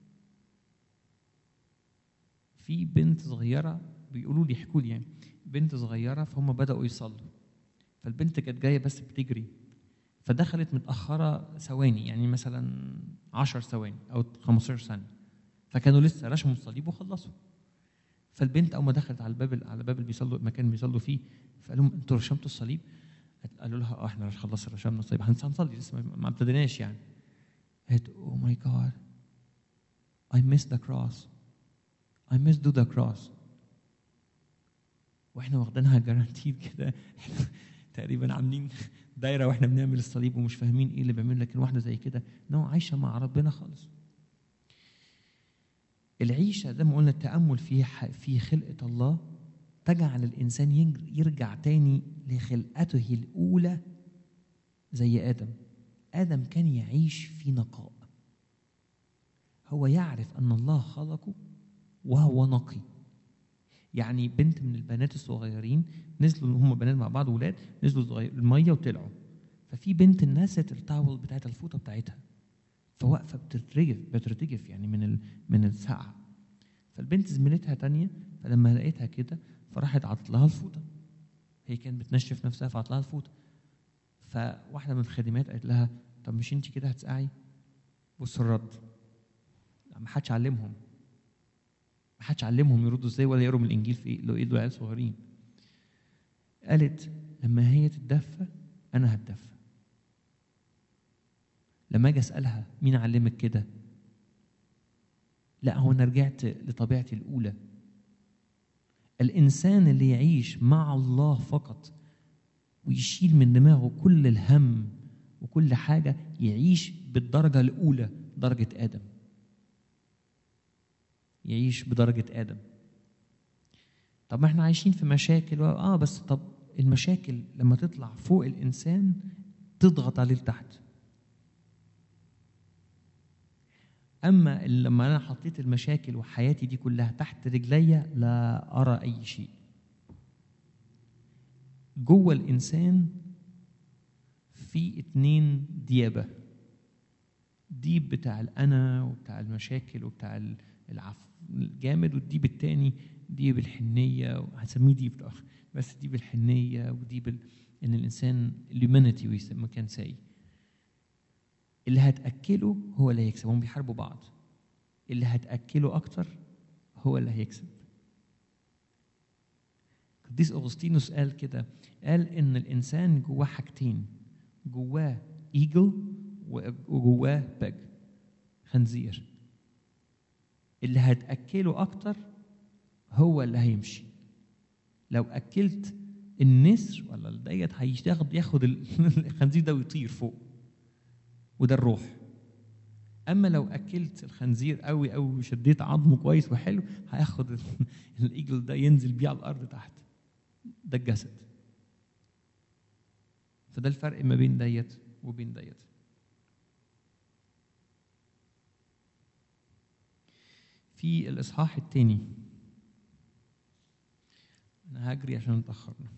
Speaker 1: في بنت صغيره بيقولوا لي يحكوا لي يعني بنت صغيره فهم بداوا يصلوا فالبنت كانت جايه بس بتجري فدخلت متاخره ثواني يعني مثلا 10 ثواني او 15 ثانيه فكانوا لسه رشموا الصليب وخلصوا فالبنت اول ما دخلت على الباب على باب اللي بيصلوا المكان اللي بيصلوا فيه فقال لهم انتوا رشمتوا الصليب؟ قالوا لها اه احنا خلصنا رشمنا الصليب هنصلي لسه ما ابتديناش يعني قالت اوه ماي جاد I missed the cross I missed do the cross واحنا واخدينها جارانتيد كده تقريبا عاملين دايره واحنا بنعمل الصليب ومش فاهمين ايه اللي بيعمل لكن واحده زي كده نوع عايشه مع ربنا خالص العيشه زي ما قلنا التامل في في خلقه الله تجعل الانسان يرجع تاني لخلقته الاولى زي ادم ادم كان يعيش في نقاء هو يعرف ان الله خلقه وهو نقي يعني بنت من البنات الصغيرين نزلوا هم بنات مع بعض ولاد نزلوا صغير الميه وطلعوا ففي بنت نست التاول بتاعت الفوطه بتاعتها فواقفه بترتجف بترتجف يعني من ال... من السقعه فالبنت زميلتها تانية فلما لقيتها كده فراحت عطت لها الفوطه هي كانت بتنشف نفسها فعطت لها الفوطه فواحده من الخادمات قالت لها طب مش انت كده هتسقعي بص الرد ما حدش علمهم ما حدش علمهم يردوا ازاي ولا يقروا من الانجيل في ايه لو ايدوا عيال صغيرين قالت لما هي تتدفى انا هتدفى لما اجي اسالها مين علمك كده لا هو انا رجعت لطبيعتي الاولى الانسان اللي يعيش مع الله فقط ويشيل من دماغه كل الهم وكل حاجه يعيش بالدرجه الاولى درجه ادم يعيش بدرجة آدم طب ما احنا عايشين في مشاكل اه بس طب المشاكل لما تطلع فوق الإنسان تضغط عليه لتحت أما لما أنا حطيت المشاكل وحياتي دي كلها تحت رجليا لا أرى أي شيء جوه الإنسان في اتنين ديابة ديب بتاع الأنا وبتاع المشاكل وبتاع العفو الجامد والديب التاني ديب الحنية هسميه ديب الآخر بس ديب الحنية وديب ال... إن الإنسان اليومانيتي ويسمى كان ساي اللي هتأكله هو اللي هيكسب هم بيحاربوا بعض اللي هتأكله أكتر هو اللي هيكسب قديس أغسطينوس قال كده قال إن الإنسان جواه حاجتين جواه إيجل وجواه باج خنزير اللي هتأكله أكتر هو اللي هيمشي لو أكلت النسر ولا ديت هياخد ياخد الخنزير ده ويطير فوق وده الروح اما لو اكلت الخنزير قوي قوي وشديت عظمه كويس وحلو هياخد الايجل ده ينزل بيه على الارض تحت ده الجسد فده الفرق ما بين ديت وبين ديت في الاصحاح الثاني انا هجري عشان اتاخرنا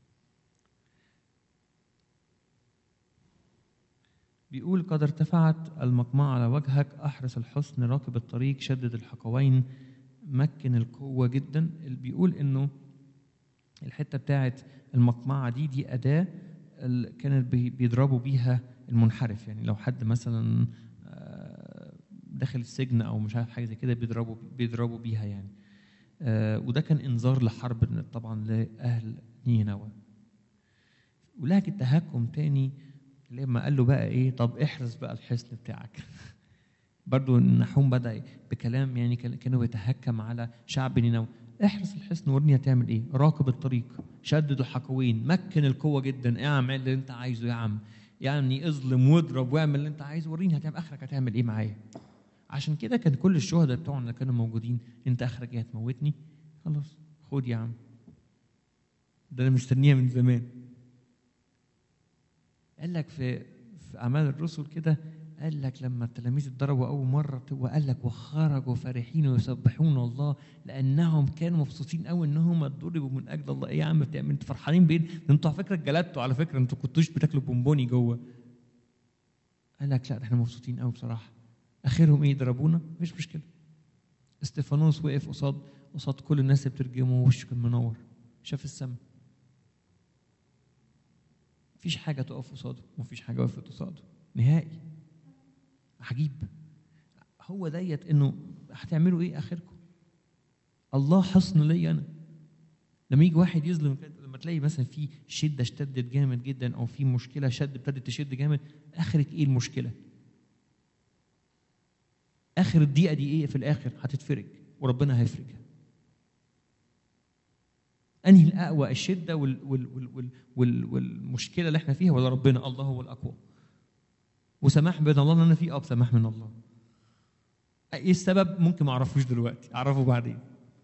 Speaker 1: بيقول قد ارتفعت المقمعة على وجهك أحرس الحسن راكب الطريق شدد الحقوين مكن القوة جدا اللي بيقول إنه الحتة بتاعت المقمعة دي دي أداة كانت بيضربوا بيها المنحرف يعني لو حد مثلا داخل السجن أو مش عارف حاجة زي كده بيضربوا بيضربوا بيها يعني وده كان إنذار لحرب طبعا لأهل نينوى ولكن التهكم تاني لما قال له بقى ايه طب احرس بقى الحصن بتاعك برضو النحوم بدا بكلام يعني كانوا بيتهكم على شعب نينوى احرس الحصن ورني هتعمل ايه راكب الطريق شدد الحقوين مكن القوه جدا اعمل اللي انت عايزه يا عم يعني اظلم واضرب واعمل اللي انت عايزه وريني هتعمل اخرك هتعمل ايه معايا عشان كده كان كل الشهداء بتوعنا اللي كانوا موجودين انت اخرك ايه هتموتني خلاص خد يا عم ده انا مستنيها من زمان قال لك في في اعمال الرسل كده قال لك لما التلاميذ اتضربوا اول مره وقال لك وخرجوا فرحين ويسبحون الله لانهم كانوا مبسوطين قوي انهم اتضربوا من اجل الله ايه يا عم بتعمل انتوا فرحانين بايه؟ ده انتوا على فكره اتجلدتوا على فكره انتوا كنتوش بتاكلوا بونبوني جوه قال لك لا ده احنا مبسوطين قوي بصراحه اخرهم ايه يضربونا مفيش مشكله استفانوس وقف قصاد قصاد كل الناس اللي بترجمه ووشه كان منور شاف السماء مفيش حاجه تقف قصاده مفيش حاجه وقفت قصاده نهائي عجيب هو ديت انه هتعملوا ايه اخركم الله حصن لي انا لما يجي واحد يظلم كده لما تلاقي مثلا في شده اشتدت جامد جدا او في مشكله شد ابتدت تشد جامد اخرك ايه المشكله اخر الدقيقه دي ايه في الاخر هتتفرج وربنا هيفرجها انهي الاقوى الشده وال وال وال وال وال والمشكله اللي احنا فيها ولا ربنا الله هو الاقوى وسماح بين الله ان انا فيه اه بسماح من الله ايه السبب ممكن ما اعرفوش دلوقتي اعرفه بعدين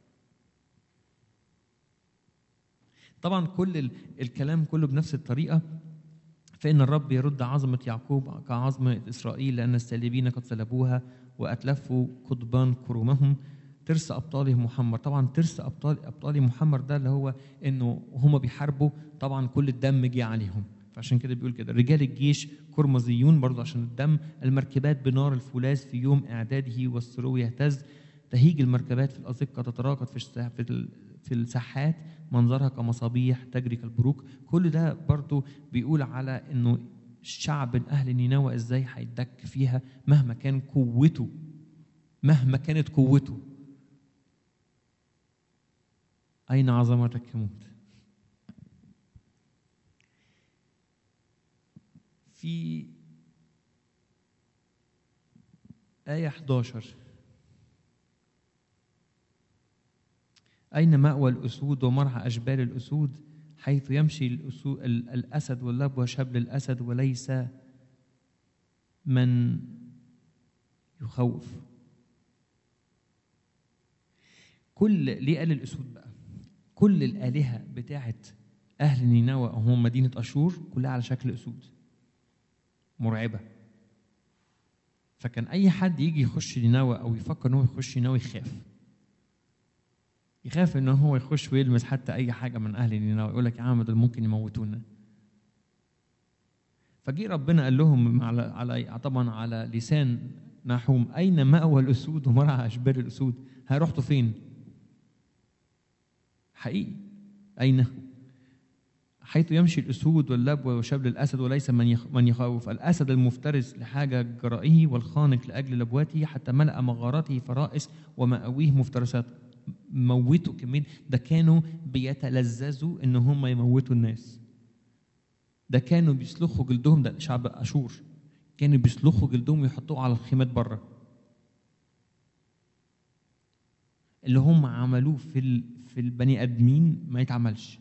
Speaker 1: طبعا كل ال- الكلام كله بنفس الطريقه فإن الرب يرد عظمة يعقوب كعظمة إسرائيل لأن السالبين قد سلبوها وأتلفوا قضبان كرومهم ترس أبطالهم محمر طبعا ترس أبطال أبطال محمر ده اللي هو إنه هم بيحاربوا طبعا كل الدم جه عليهم فعشان كده بيقول كده رجال الجيش كرمزيون برضو عشان الدم المركبات بنار الفولاذ في يوم إعداده والسرو يهتز تهيج المركبات في الأزقة تتراقد في السا- في ال- في الساحات منظرها كمصابيح تجري كالبروق كل ده برضو بيقول على انه الشعب اهل نينوى ازاي هيدك فيها مهما كان قوته مهما كانت قوته اين عظمتك يموت في آية 11 أين مأوى الأسود ومرعى أشبال الأسود حيث يمشي الأسود ال- الأسد واللبوة شبل الأسد وليس من يخوف كل ليه قال الأسود بقى كل الآلهة بتاعت أهل نينوى أو هم مدينة أشور كلها على شكل أسود مرعبة فكان أي حد يجي يخش نينوى أو يفكر إن هو يخش نينوى يخاف يخاف ان هو يخش ويلمس حتى اي حاجه من اهل نينوى يقول لك يا عم دول ممكن يموتونا فجي ربنا قال لهم على على طبعا على لسان نحوم اين مأوى الاسود ومرعى اشبال الاسود هرحتوا فين حقيقي اين حيث يمشي الاسود واللبوة وشبل الاسد وليس من يخ من يخوف الاسد المفترس لحاجه جرائه والخانق لاجل لبواته حتى ملأ مغاراته فرائس ومأويه مفترسات موتوا كمين ده كانوا بيتلذذوا ان هم يموتوا الناس ده كانوا بيسلخوا جلدهم ده شعب اشور كانوا بيسلخوا جلدهم ويحطوه على الخيمات بره اللي هم عملوه في ال... في البني ادمين ما يتعملش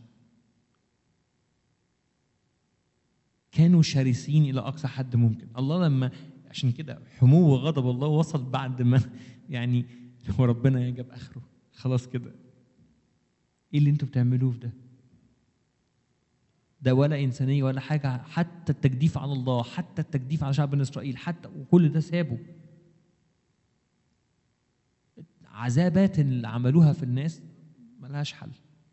Speaker 1: كانوا شرسين الى اقصى حد ممكن الله لما عشان كده حمو غضب الله وصل بعد ما يعني هو ربنا جاب اخره خلاص كده ايه اللي انتوا بتعملوه في ده ده ولا انسانيه ولا حاجه حتى التجديف على الله حتى التجديف على شعب بني اسرائيل حتى وكل ده سابه عذابات اللي عملوها في الناس ملهاش حل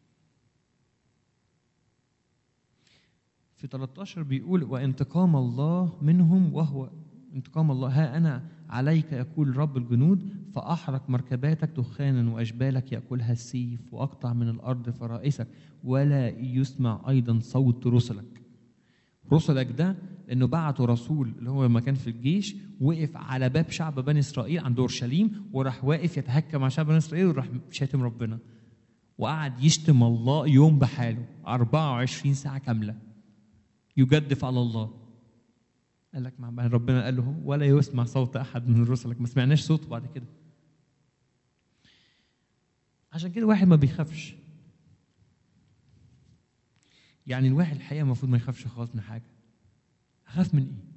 Speaker 1: في 13 بيقول وانتقام الله منهم وهو انتقام الله ها أنا عليك يقول رب الجنود فأحرق مركباتك دخانا وأشبالك يأكلها السيف وأقطع من الأرض فرائسك ولا يسمع أيضا صوت رسلك رسلك ده لأنه بعتوا رسول اللي هو لما كان في الجيش وقف على باب شعب بني إسرائيل عند أورشليم وراح واقف يتهكى مع شعب بني إسرائيل وراح شاتم ربنا وقعد يشتم الله يوم بحاله 24 ساعة كاملة يجدف على الله قال لك مع ربنا قال له ولا يسمع صوت احد من رسلك ما سمعناش صوته بعد كده عشان كده الواحد ما بيخافش يعني الواحد الحقيقه المفروض ما يخافش خالص من حاجه اخاف من ايه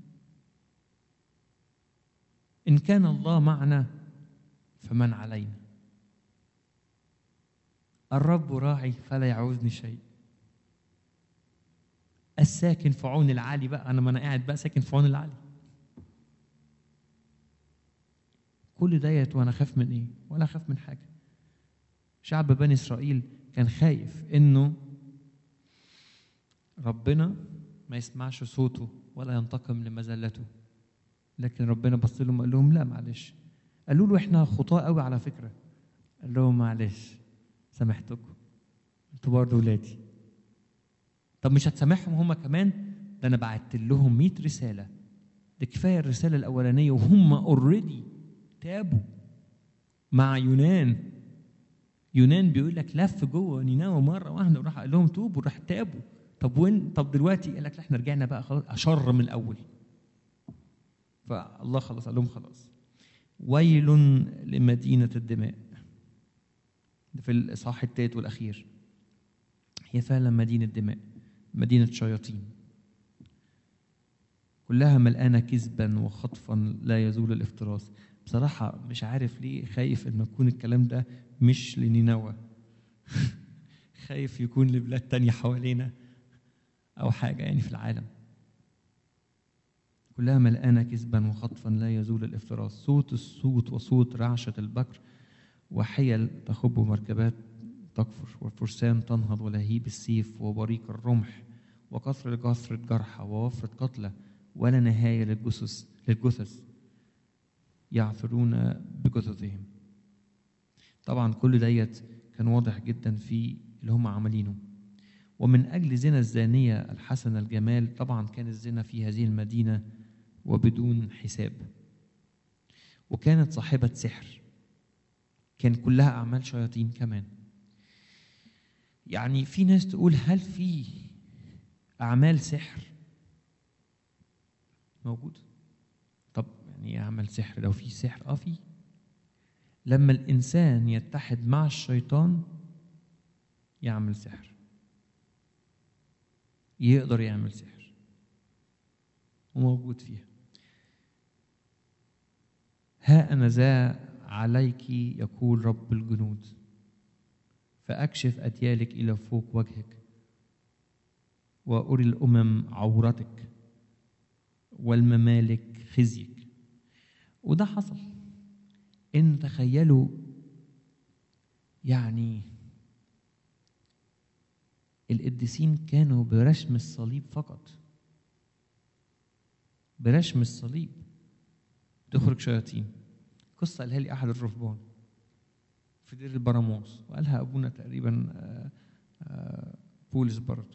Speaker 1: ان كان الله معنا فمن علينا الرب راعي فلا يعوزني شيء الساكن في عون العالي بقى انا ما انا قاعد بقى ساكن في عون العالي كل ديت وانا خاف من ايه ولا خاف من حاجه شعب بني اسرائيل كان خايف انه ربنا ما يسمعش صوته ولا ينتقم لمذلته لكن ربنا بص لهم قال لهم لا معلش قالوا له احنا خطاة قوي على فكره قال لهم معلش سامحتكم انتوا برضه ولادي طب مش هتسامحهم هم كمان ده انا بعت لهم 100 رساله ده كفايه الرساله الاولانيه وهم اوريدي تابوا مع يونان يونان بيقول لك لف جوه نينوى مره واحده وراح قال لهم توبوا راح تابوا طب وين طب دلوقتي قال لك لا احنا رجعنا بقى خلاص اشر من الاول فالله خلاص قال لهم خلاص ويل لمدينه الدماء ده في الاصحاح الثالث والاخير هي فعلا مدينه دماء مدينه شياطين كلها ملقانه كذبا وخطفا لا يزول الافتراس بصراحه مش عارف ليه خايف ان يكون الكلام ده مش لنينوى خايف يكون لبلاد تانية حوالينا أو حاجة يعني في العالم كلها ملقانة كذبا وخطفا لا يزول الافتراس صوت الصوت وصوت رعشة البكر وحيل تخب مركبات تكفر وفرسان تنهض ولهيب السيف وبريق الرمح وكثرة كثرة جرحى ووفرة قتلى ولا نهاية للجثث للجثث يعثرون بجثثهم طبعا كل ديت كان واضح جدا في اللي هم عاملينه ومن أجل زنا الزانية الحسنة الجمال طبعا كان الزنا في هذه المدينة وبدون حساب وكانت صاحبة سحر كان كلها أعمال شياطين كمان يعني في ناس تقول هل في أعمال سحر موجود طب يعني ايه أعمال سحر لو في سحر اه في لما الإنسان يتحد مع الشيطان يعمل سحر يقدر يعمل سحر وموجود فيها ها أنا ذا عليك يقول رب الجنود فأكشف أديالك إلى فوق وجهك وأري الأمم عورتك والممالك خزيك وده حصل إن تخيلوا يعني القديسين كانوا برشم الصليب فقط برشم الصليب تخرج شياطين قصة قالها لي أحد الرهبان في دير البراموس وقالها أبونا تقريبا آه، آه، بولس برضه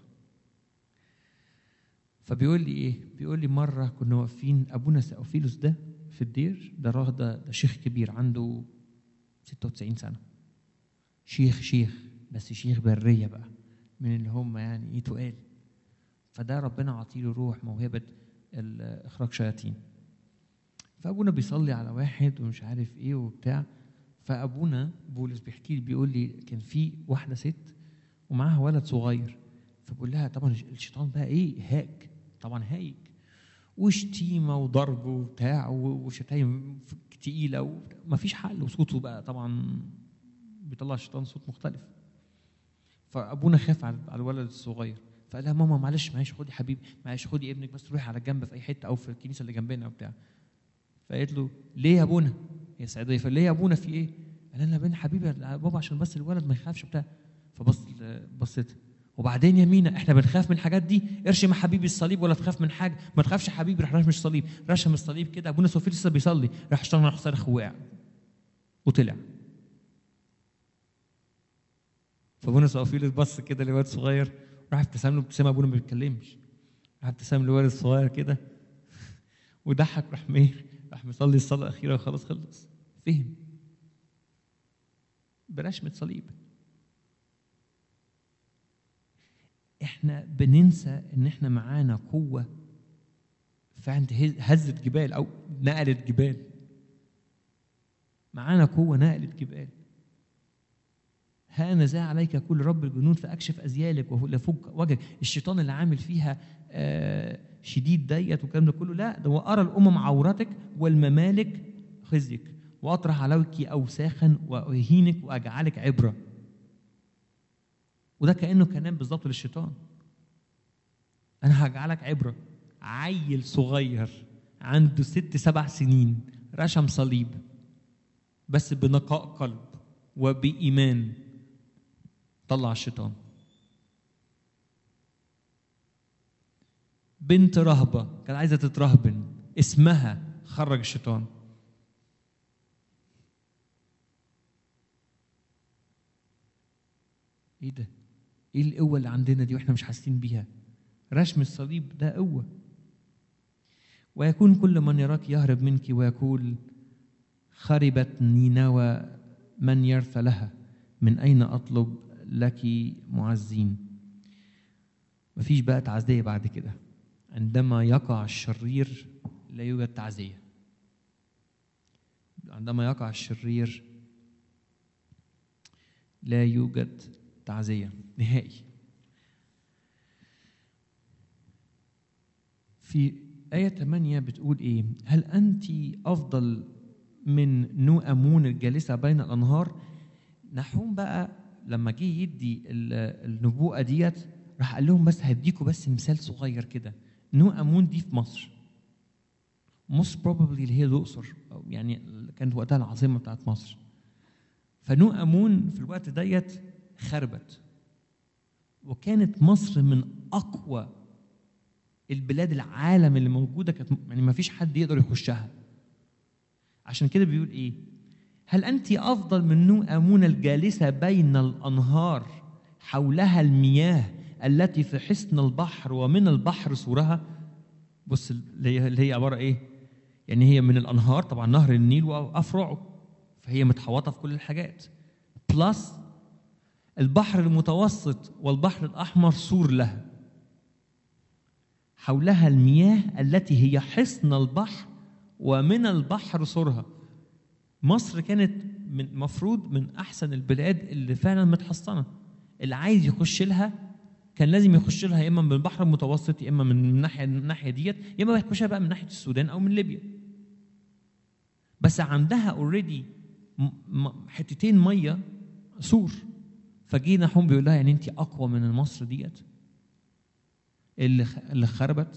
Speaker 1: فبيقول لي إيه؟ بيقول لي مرة كنا واقفين أبونا سأوفيلوس ده في الدير ده راه ده, ده شيخ كبير عنده 96 سنة شيخ شيخ بس شيخ برية بقى من اللي هم يعني ايه تقال فده ربنا عطيله روح موهبة ال- إخراج شياطين فأبونا بيصلي على واحد ومش عارف إيه وبتاع فأبونا بولس بيحكي لي بيقول لي كان في واحدة ست ومعاها ولد صغير فبقول لها طبعا الشيطان بقى إيه هاك طبعا هايج وشتيمة وضرب وبتاع وشتايم تقيلة ومفيش حل وصوته بقى طبعا بيطلع الشيطان صوت مختلف فابونا خاف على على الولد الصغير فقال لها ماما معلش معلش خدي حبيبي معلش خدي ابنك بس روحي على جنب في اي حته او في الكنيسه اللي جنبنا وبتاع فقالت له ليه يا ابونا يا سعيديه فليه يا ابونا في ايه؟ قال لها بين حبيبي يا بابا عشان بس الولد ما يخافش بتاع فبص بصيت وبعدين يا مينا احنا بنخاف من الحاجات دي ارشم يا حبيبي الصليب ولا تخاف من حاجه ما تخافش يا حبيبي راح رشم الصليب رشم الصليب كده ابونا سوفي لسه بيصلي راح الشيطان راح صارخ ووقع وطلع فابونا سوفيلوس بص كده لواد صغير راح ابتسم له ابتسامه ابونا ما بيتكلمش راح ابتسم لواد صغير كده وضحك راح مير راح مصلي الصلاه الاخيره وخلاص خلص فهم برشمه صليب احنا بننسى ان احنا معانا قوه فعند هزت جبال او نقلت جبال معانا قوه نقلت جبال ها انا ذا عليك كل رب الجنود فاكشف ازيالك ولفوق وجهك الشيطان اللي عامل فيها آه شديد ديت والكلام ده كله لا ده وارى الامم عورتك والممالك خزيك واطرح عليك اوساخا واهينك واجعلك عبره وده كانه كلام بالظبط للشيطان انا هجعلك عبره عيل صغير عنده ست سبع سنين رشم صليب بس بنقاء قلب وبإيمان طلع الشيطان بنت رهبة كانت عايزة تترهبن اسمها خرج الشيطان ايه ده؟ ايه القوة اللي عندنا دي واحنا مش حاسين بيها؟ رسم الصليب ده قوة ويكون كل من يراك يهرب منك ويقول خربت نينوى من يرثى لها من أين أطلب لك معزين مفيش بقى تعزية بعد كده عندما يقع الشرير لا يوجد تعزية عندما يقع الشرير لا يوجد تعزية نهائي في آية 8 بتقول إيه؟ هل أنت أفضل من نو أمون الجالسة بين الأنهار؟ نحوم بقى لما جه يدي النبوءة ديت راح قال لهم بس هديكوا بس مثال صغير كده نو أمون دي في مصر most probably اللي هي الأقصر أو يعني كانت وقتها العاصمة بتاعت مصر فنو أمون في الوقت ديت خربت وكانت مصر من أقوى البلاد العالم اللي موجوده كانت يعني ما فيش حد يقدر يخشها عشان كده بيقول ايه هل انت افضل من نو امون الجالسه بين الانهار حولها المياه التي في حصن البحر ومن البحر سورها بص اللي هي اللي هي عباره ايه يعني هي من الانهار طبعا نهر النيل وافرعه فهي متحوطه في كل الحاجات بلس البحر المتوسط والبحر الاحمر سور لها حولها المياه التي هي حصن البحر ومن البحر سورها مصر كانت من مفروض من احسن البلاد اللي فعلا متحصنه اللي عايز يخش لها كان لازم يخش لها يا اما من البحر المتوسط يا اما من الناحيه الناحيه ديت يا اما يخشها بقى من ناحيه السودان او من ليبيا بس عندها اوريدي حتتين ميه سور فجينا حوم بيقول لها يعني انت اقوى من مصر ديت اللي اللي خربت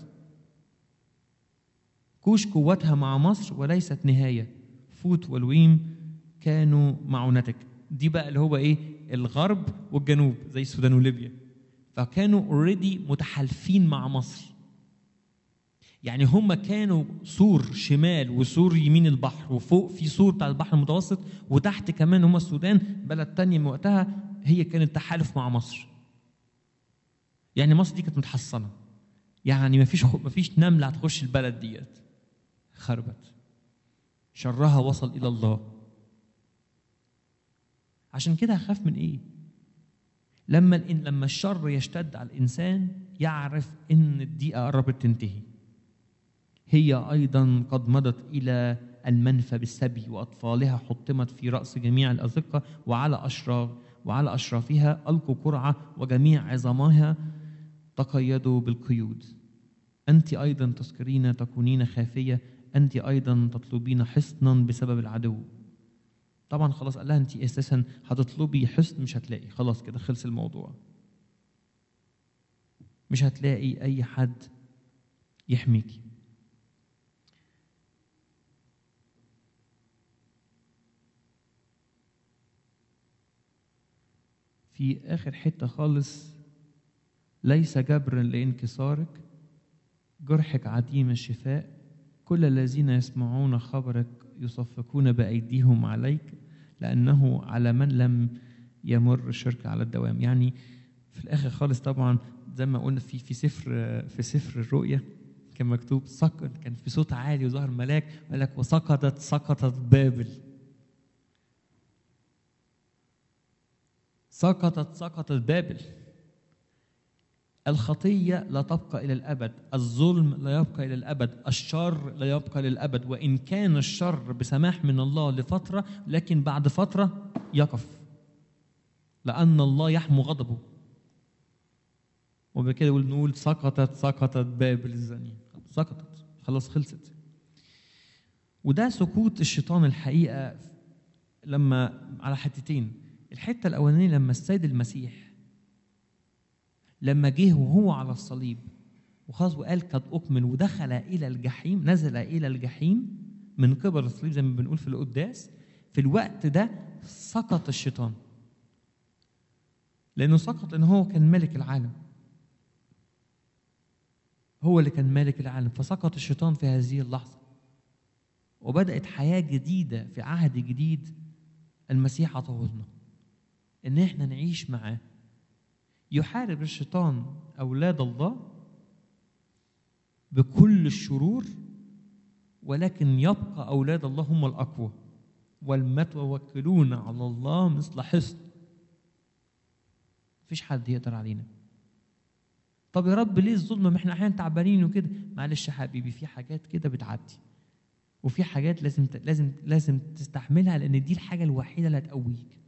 Speaker 1: كوش قوتها مع مصر وليست نهايه فوت والويم كانوا معونتك دي بقى اللي هو ايه الغرب والجنوب زي السودان وليبيا فكانوا اوريدي متحالفين مع مصر يعني هم كانوا سور شمال وسور يمين البحر وفوق في سور بتاع البحر المتوسط وتحت كمان هم السودان بلد تانية من وقتها هي كانت تحالف مع مصر يعني مصر دي كانت متحصنه يعني ما فيش ما فيش نمله هتخش البلد ديت خربت شرها وصل الى الله عشان كده هخاف من ايه لما الإن لما الشر يشتد على الانسان يعرف ان الدقيقه قربت تنتهي هي ايضا قد مضت الى المنفى بالسبي واطفالها حطمت في راس جميع الازقه وعلى اشراف وعلى اشرافها القوا قرعه وجميع عظامها تقيدوا بالقيود انت ايضا تذكرين تكونين خافيه انت ايضا تطلبين حصنا بسبب العدو طبعا خلاص قال لها انت اساسا هتطلبي حصن مش هتلاقي خلاص كده خلص الموضوع مش هتلاقي اي حد يحميكي في اخر حته خالص ليس جبرا لانكسارك جرحك عديم الشفاء كل الذين يسمعون خبرك يصفقون بأيديهم عليك لأنه على من لم يمر الشرك على الدوام يعني في الآخر خالص طبعا زي ما قلنا في في سفر في سفر الرؤيا كان مكتوب سقط كان في صوت عالي وظهر ملاك قال لك وسقطت سقطت بابل سقطت سقطت بابل الخطية لا تبقى إلى الأبد الظلم لا يبقى إلى الأبد الشر لا يبقى للأبد وإن كان الشر بسماح من الله لفترة لكن بعد فترة يقف لأن الله يحمو غضبه وبكده نقول نقول سقطت سقطت بابل الزانية سقطت خلاص خلصت وده سقوط الشيطان الحقيقة لما على حتتين الحتة الأولانية لما السيد المسيح لما جه وهو على الصليب وخلاص وقال قد أكمل ودخل إلى الجحيم نزل إلى الجحيم من قبل الصليب زي ما بنقول في القداس في الوقت ده سقط الشيطان لانه سقط ان هو كان ملك العالم هو اللي كان مالك العالم فسقط الشيطان في هذه اللحظه وبدات حياه جديده في عهد جديد المسيح عطاه لنا ان احنا نعيش معاه يحارب الشيطان اولاد الله بكل الشرور ولكن يبقى اولاد الله هم الاقوى والمتوكلون على الله مثل حصن مفيش حد يقدر علينا طب يا رب ليه الظلم ما احنا احيانا تعبانين وكده معلش يا حبيبي في حاجات كده بتعدي وفي حاجات لازم ت- لازم لازم تستحملها لان دي الحاجه الوحيده اللي هتقويك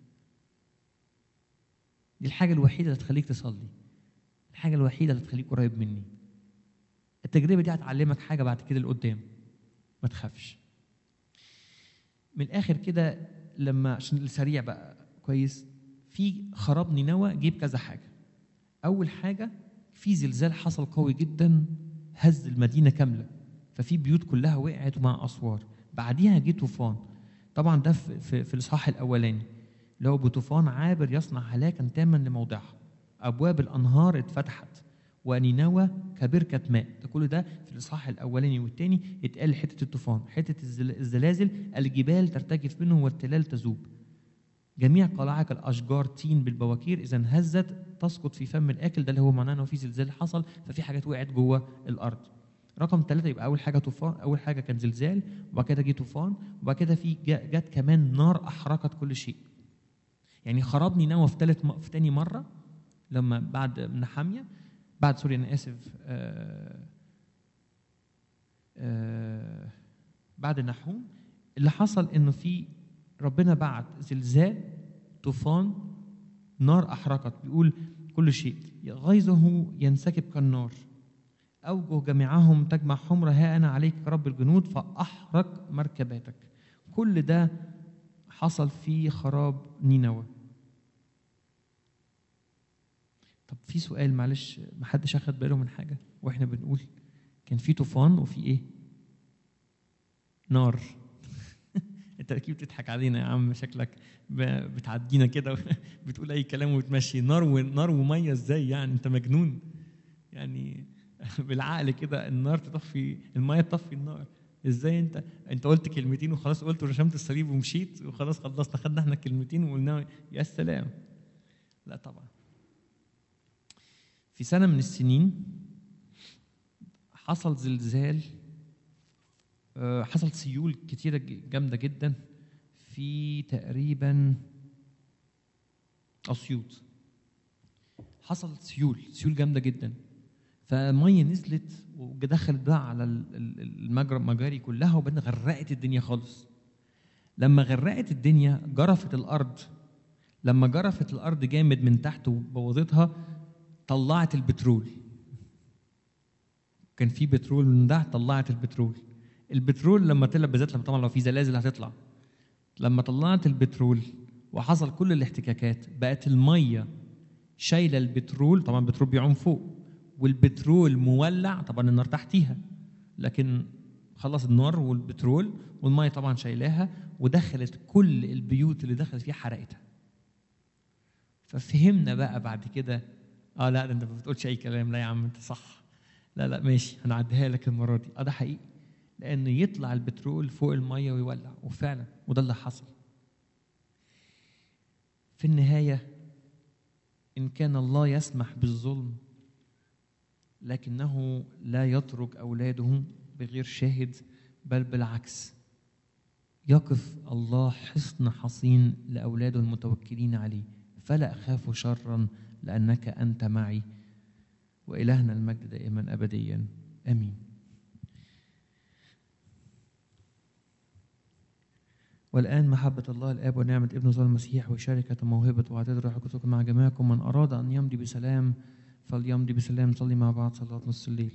Speaker 1: دي الحاجه الوحيده اللي هتخليك تصلي الحاجه الوحيده اللي هتخليك قريب مني التجربه دي هتعلمك حاجه بعد كده لقدام ما تخافش من الاخر كده لما عشان السريع بقى كويس في خراب نينوى جيب كذا حاجه اول حاجه في زلزال حصل قوي جدا هز المدينه كامله ففي بيوت كلها وقعت مع اسوار بعديها جه طوفان طبعا ده في, في, في الاصحاح الاولاني اللي هو بطوفان عابر يصنع هلاكا تاما لموضعها ابواب الانهار اتفتحت ونينوى كبركة ماء ده كل ده في الإصحاح الأولاني والثاني يتقال حتة الطوفان حتة الزل- الزلازل الجبال ترتجف منه والتلال تذوب جميع قلاعك الأشجار تين بالبواكير إذا هزت تسقط في فم الآكل ده اللي هو معناه إنه في زلزال حصل ففي حاجات وقعت جوه الأرض رقم ثلاثة يبقى أول حاجة طوفان أول حاجة كان زلزال وبعد كده جه طوفان وبعد كده في جا- جت كمان نار أحرقت كل شيء يعني خراب نينوى في ثالث م- في تاني مرة لما بعد نحامية بعد سوري أنا آسف آه آه بعد نحوم اللي حصل إنه في ربنا بعت زلزال طوفان نار أحرقت بيقول كل شيء غيظه ينسكب كالنار أوجه جميعهم تجمع حمرة ها أنا عليك رب الجنود فأحرق مركباتك كل ده حصل في خراب نينوى طب في سؤال معلش محدش أخد باله من حاجة وإحنا بنقول كان في طوفان وفي إيه؟ نار انت اكيد بتضحك علينا يا عم شكلك ب- بتعدينا كده بتقول اي كلام وتمشي نار ونار وميه ازاي يعني انت مجنون يعني بالعقل كده النار تطفي الميه تطفي النار ازاي انت انت قلت كلمتين وخلاص قلت ورشمت الصليب ومشيت وخلاص خلصنا خدنا احنا الكلمتين وقلنا يا سلام لا طبعا في سنه من السنين حصل زلزال آه، حصلت سيول كتيرة ج- جامدة جدا في تقريبا أسيوط حصلت سيول سيول جامدة جدا فمية نزلت ودخلت بقى على ال- ال- المجرى المجاري كلها وبعدين غرقت الدنيا خالص لما غرقت الدنيا جرفت الأرض لما جرفت الأرض جامد من تحت وبوظتها طلعت البترول كان في بترول من ده طلعت البترول البترول لما طلع بالذات لما طبعا لو في زلازل هتطلع لما طلعت البترول وحصل كل الاحتكاكات بقت الميه شايله البترول طبعا البترول بيعوم فوق والبترول مولع طبعا النار تحتيها لكن خلص النار والبترول والميه طبعا شايلاها ودخلت كل البيوت اللي دخلت فيها حرقتها ففهمنا بقى بعد كده اه لا ده انت ما بتقولش اي كلام لا يا عم انت صح لا لا ماشي هنعديها لك المره دي اه ده حقيقي لان يطلع البترول فوق الميه ويولع وفعلا وده اللي حصل في النهايه ان كان الله يسمح بالظلم لكنه لا يترك اولاده بغير شاهد بل بالعكس يقف الله حصن حصين لاولاده المتوكلين عليه فلا اخاف شرا لانك انت معي والهنا المجد دائما ابديا امين والآن محبة الله الآب ونعمة ابنه صلى المسيح وشركة موهبة وعطية الروح القدس مع جميعكم من أراد أن يمضي بسلام فليمضي بسلام صلي مع بعض صلاة نص الليل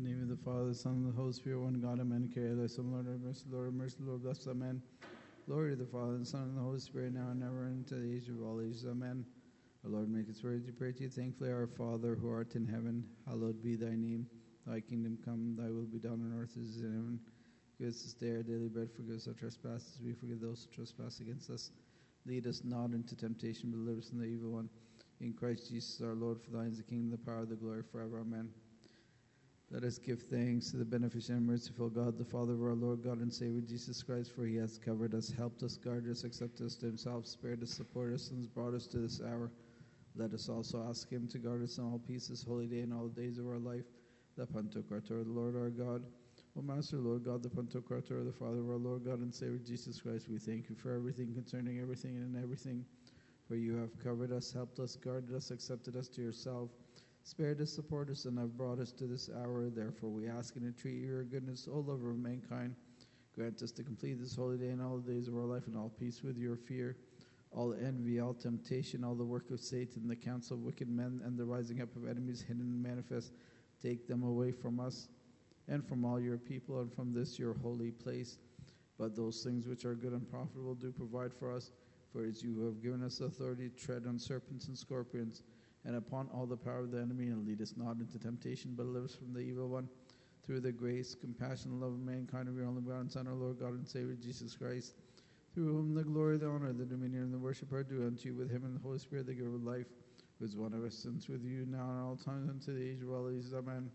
Speaker 2: In the name of the Father, the Son, and the Holy Spirit, one God, amen. Carry thy son, Lord, have mercy, Lord, have mercy, Lord, bless, amen. Glory to the Father, and the Son, and the Holy Spirit, now and ever, and to the age of all ages, amen. Our Lord, make us ready to pray to you. Thankfully, our Father, who art in heaven, hallowed be thy name. Thy kingdom come, thy will be done on earth as it is in heaven. Give us this day our daily bread, forgive us our trespasses, we forgive those who trespass against us. Lead us not into temptation, but deliver us from the evil one. In Christ Jesus our Lord, for thine is the kingdom, the power, the glory forever. Amen. Let us give thanks to the beneficent and merciful God, the Father of our Lord God and Savior Jesus Christ, for he has covered us, helped us, guarded us, accepted us to himself, spared us, supported us, and has brought us to this hour. Let us also ask him to guard us in all peace this holy day and all the days of our life. The Pantocrator, the Lord our God. O Master, Lord God, the Pantocrator, the Father of our Lord God and Savior Jesus Christ, we thank you for everything concerning everything and in everything. For you have covered us, helped us, guarded us, accepted us to yourself, spared us, supported us, and have brought us to this hour. Therefore, we ask and entreat your goodness, O lover of mankind. Grant us to complete this holy day and all the days of our life in all peace with your fear, all envy, all temptation, all the work of Satan, the counsel of wicked men, and the rising up of enemies hidden and manifest. Take them away from us and from all your people and from this your holy place. But those things which are good and profitable do provide for us, for as you have given us authority to tread on serpents and scorpions, and upon all the power of the enemy, and lead us not into temptation, but deliver us from the evil one. Through the grace, compassion, and love of mankind of your only begotten Son, our Lord God and Savior Jesus Christ, through whom the glory, the honor, the dominion, and the worship are due unto you, with him and the Holy Spirit, the giver of life, who is one of us, since with you now and all times, unto the age of all ages. Amen.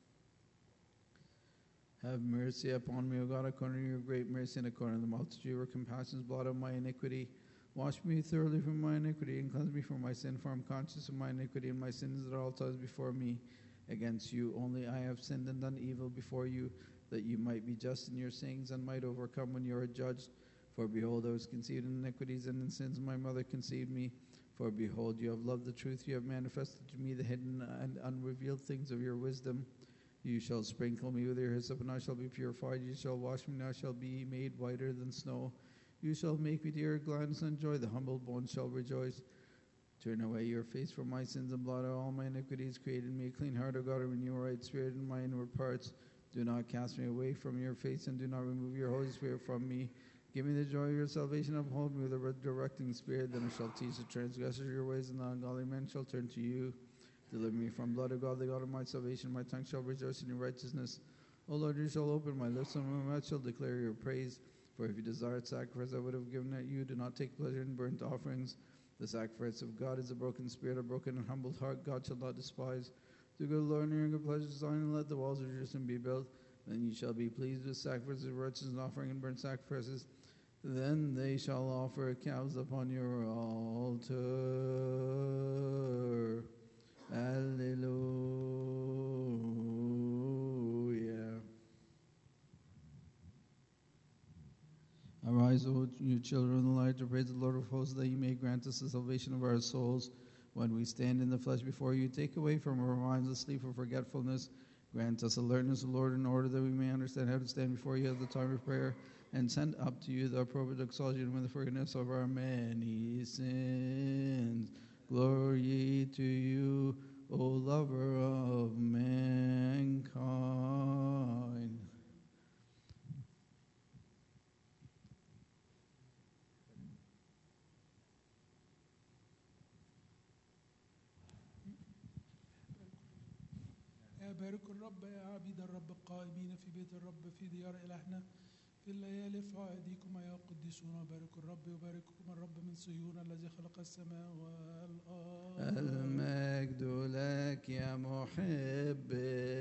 Speaker 2: Have mercy upon me, O God, according to your great mercy and according to the multitude of your compassions, blot out my iniquity. Wash me thoroughly from my iniquity and cleanse me from my sin, for I'm conscious of my iniquity and my sins at all times before me. Against you only I have sinned and done evil before you, that you might be just in your sayings and might overcome when you are judged. For behold, I was conceived in iniquities, and in sins my mother conceived me. For behold, you have loved the truth, you have manifested to me the hidden and unrevealed things of your wisdom. You shall sprinkle me with your hyssop, and I shall be purified. You shall wash me, and I shall be made whiter than snow. You shall make me to hear gladness and joy. The humble bones shall rejoice. Turn away your face from my sins and blot out all my iniquities. Create in me a clean heart, O God, and renew a right spirit in my inward parts. Do not cast me away from your face, and do not remove your Holy Spirit from me. Give me the joy of your salvation. Uphold me with a directing spirit. Then I shall teach the transgressors your ways, and the ungodly men shall turn to you. Deliver me from blood of God, the God of my salvation. My tongue shall rejoice in your righteousness. O Lord, you shall open my lips, and my mouth shall declare your praise. For if you desired sacrifice, I would have given it you. Do not take pleasure in burnt offerings. The sacrifice of God is a broken spirit, a broken and humbled heart. God shall not despise. Do good, Lord, and your good pleasure design, and let the walls of Jerusalem be built. Then you shall be pleased with sacrifices of righteousness, and offering and burnt sacrifices. Then they shall offer calves upon your altar. Hallelujah. Arise, O you children of the light, to praise the Lord of hosts, that you may grant us the salvation of our souls. When we stand in the flesh before you, take away from our minds the sleep of forgetfulness. Grant us alertness, Lord, in order that we may understand how to stand before you at the time of prayer, and send up to you the appropriate exaltation with the forgiveness of our many sins. Glory to you, O lover of mankind.
Speaker 3: يا بارك الرب يا عبيد الرب القائمين في بيت الرب في ديار إلهنا في الليالي ارفعوا أيديكم يا قديسون وباركوا الرب وبارككم الرب من صيون الذي خلق السماء والأرض
Speaker 2: المجد لك يا محب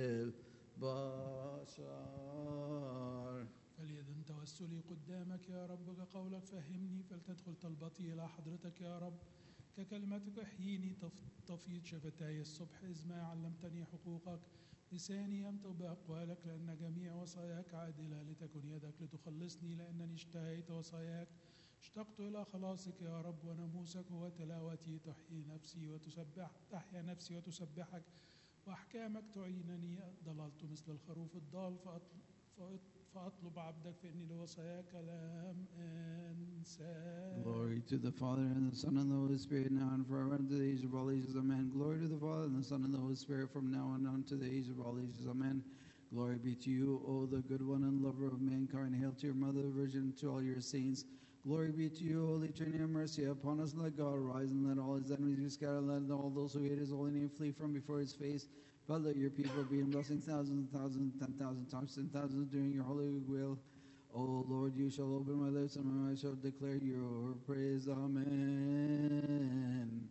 Speaker 2: البشر
Speaker 3: فليدن توسلي قدامك يا رب كقولك فهمني فلتدخل طلبتي إلى حضرتك يا رب ككلمتك احييني تف- تفيض شفتاي الصبح إذ ما علمتني حقوقك لساني ينطق بأقوالك لأن جميع وصاياك عادلة لتكن يدك لتخلصني لأنني اشتهيت وصاياك اشتقت إلى خلاصك يا رب وناموسك هو تلاوتي تحيي نفسي وتسبح تحيا نفسي وتسبحك وأحكامك تعينني ضللت مثل الخروف الضال فأطلب, فأطلب عبدك فإني لوصاياك لم أنسى
Speaker 2: Glory to the Father and the Son and the Holy Spirit, now and forever, and to the age of all ages. Amen. Glory to the Father and the Son and the Holy Spirit, from now on unto the age of all ages. Amen. Glory be to you, O the good one and lover of mankind. Hail to your mother, the Virgin, to all your saints. Glory be to you, Holy Trinity, have mercy upon us. Let God arise and let all his enemies be scattered. Let all those who hate his holy name flee from before his face. But let your people be in blessing thousands and thousands, ten thousand times, ten thousands doing your holy will. O Lord, you shall open my lips and my mouth shall declare your praise. Amen.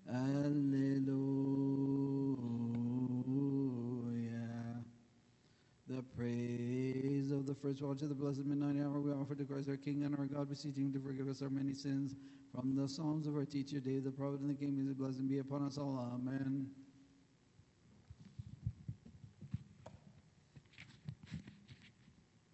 Speaker 2: Alleluia. The praise of the first watch of the blessed midnight hour we offer to Christ our King and our God, beseeching him to forgive us our many sins. From the Psalms of our teacher David, the prophet and the King, may his blessing be upon us all. Amen.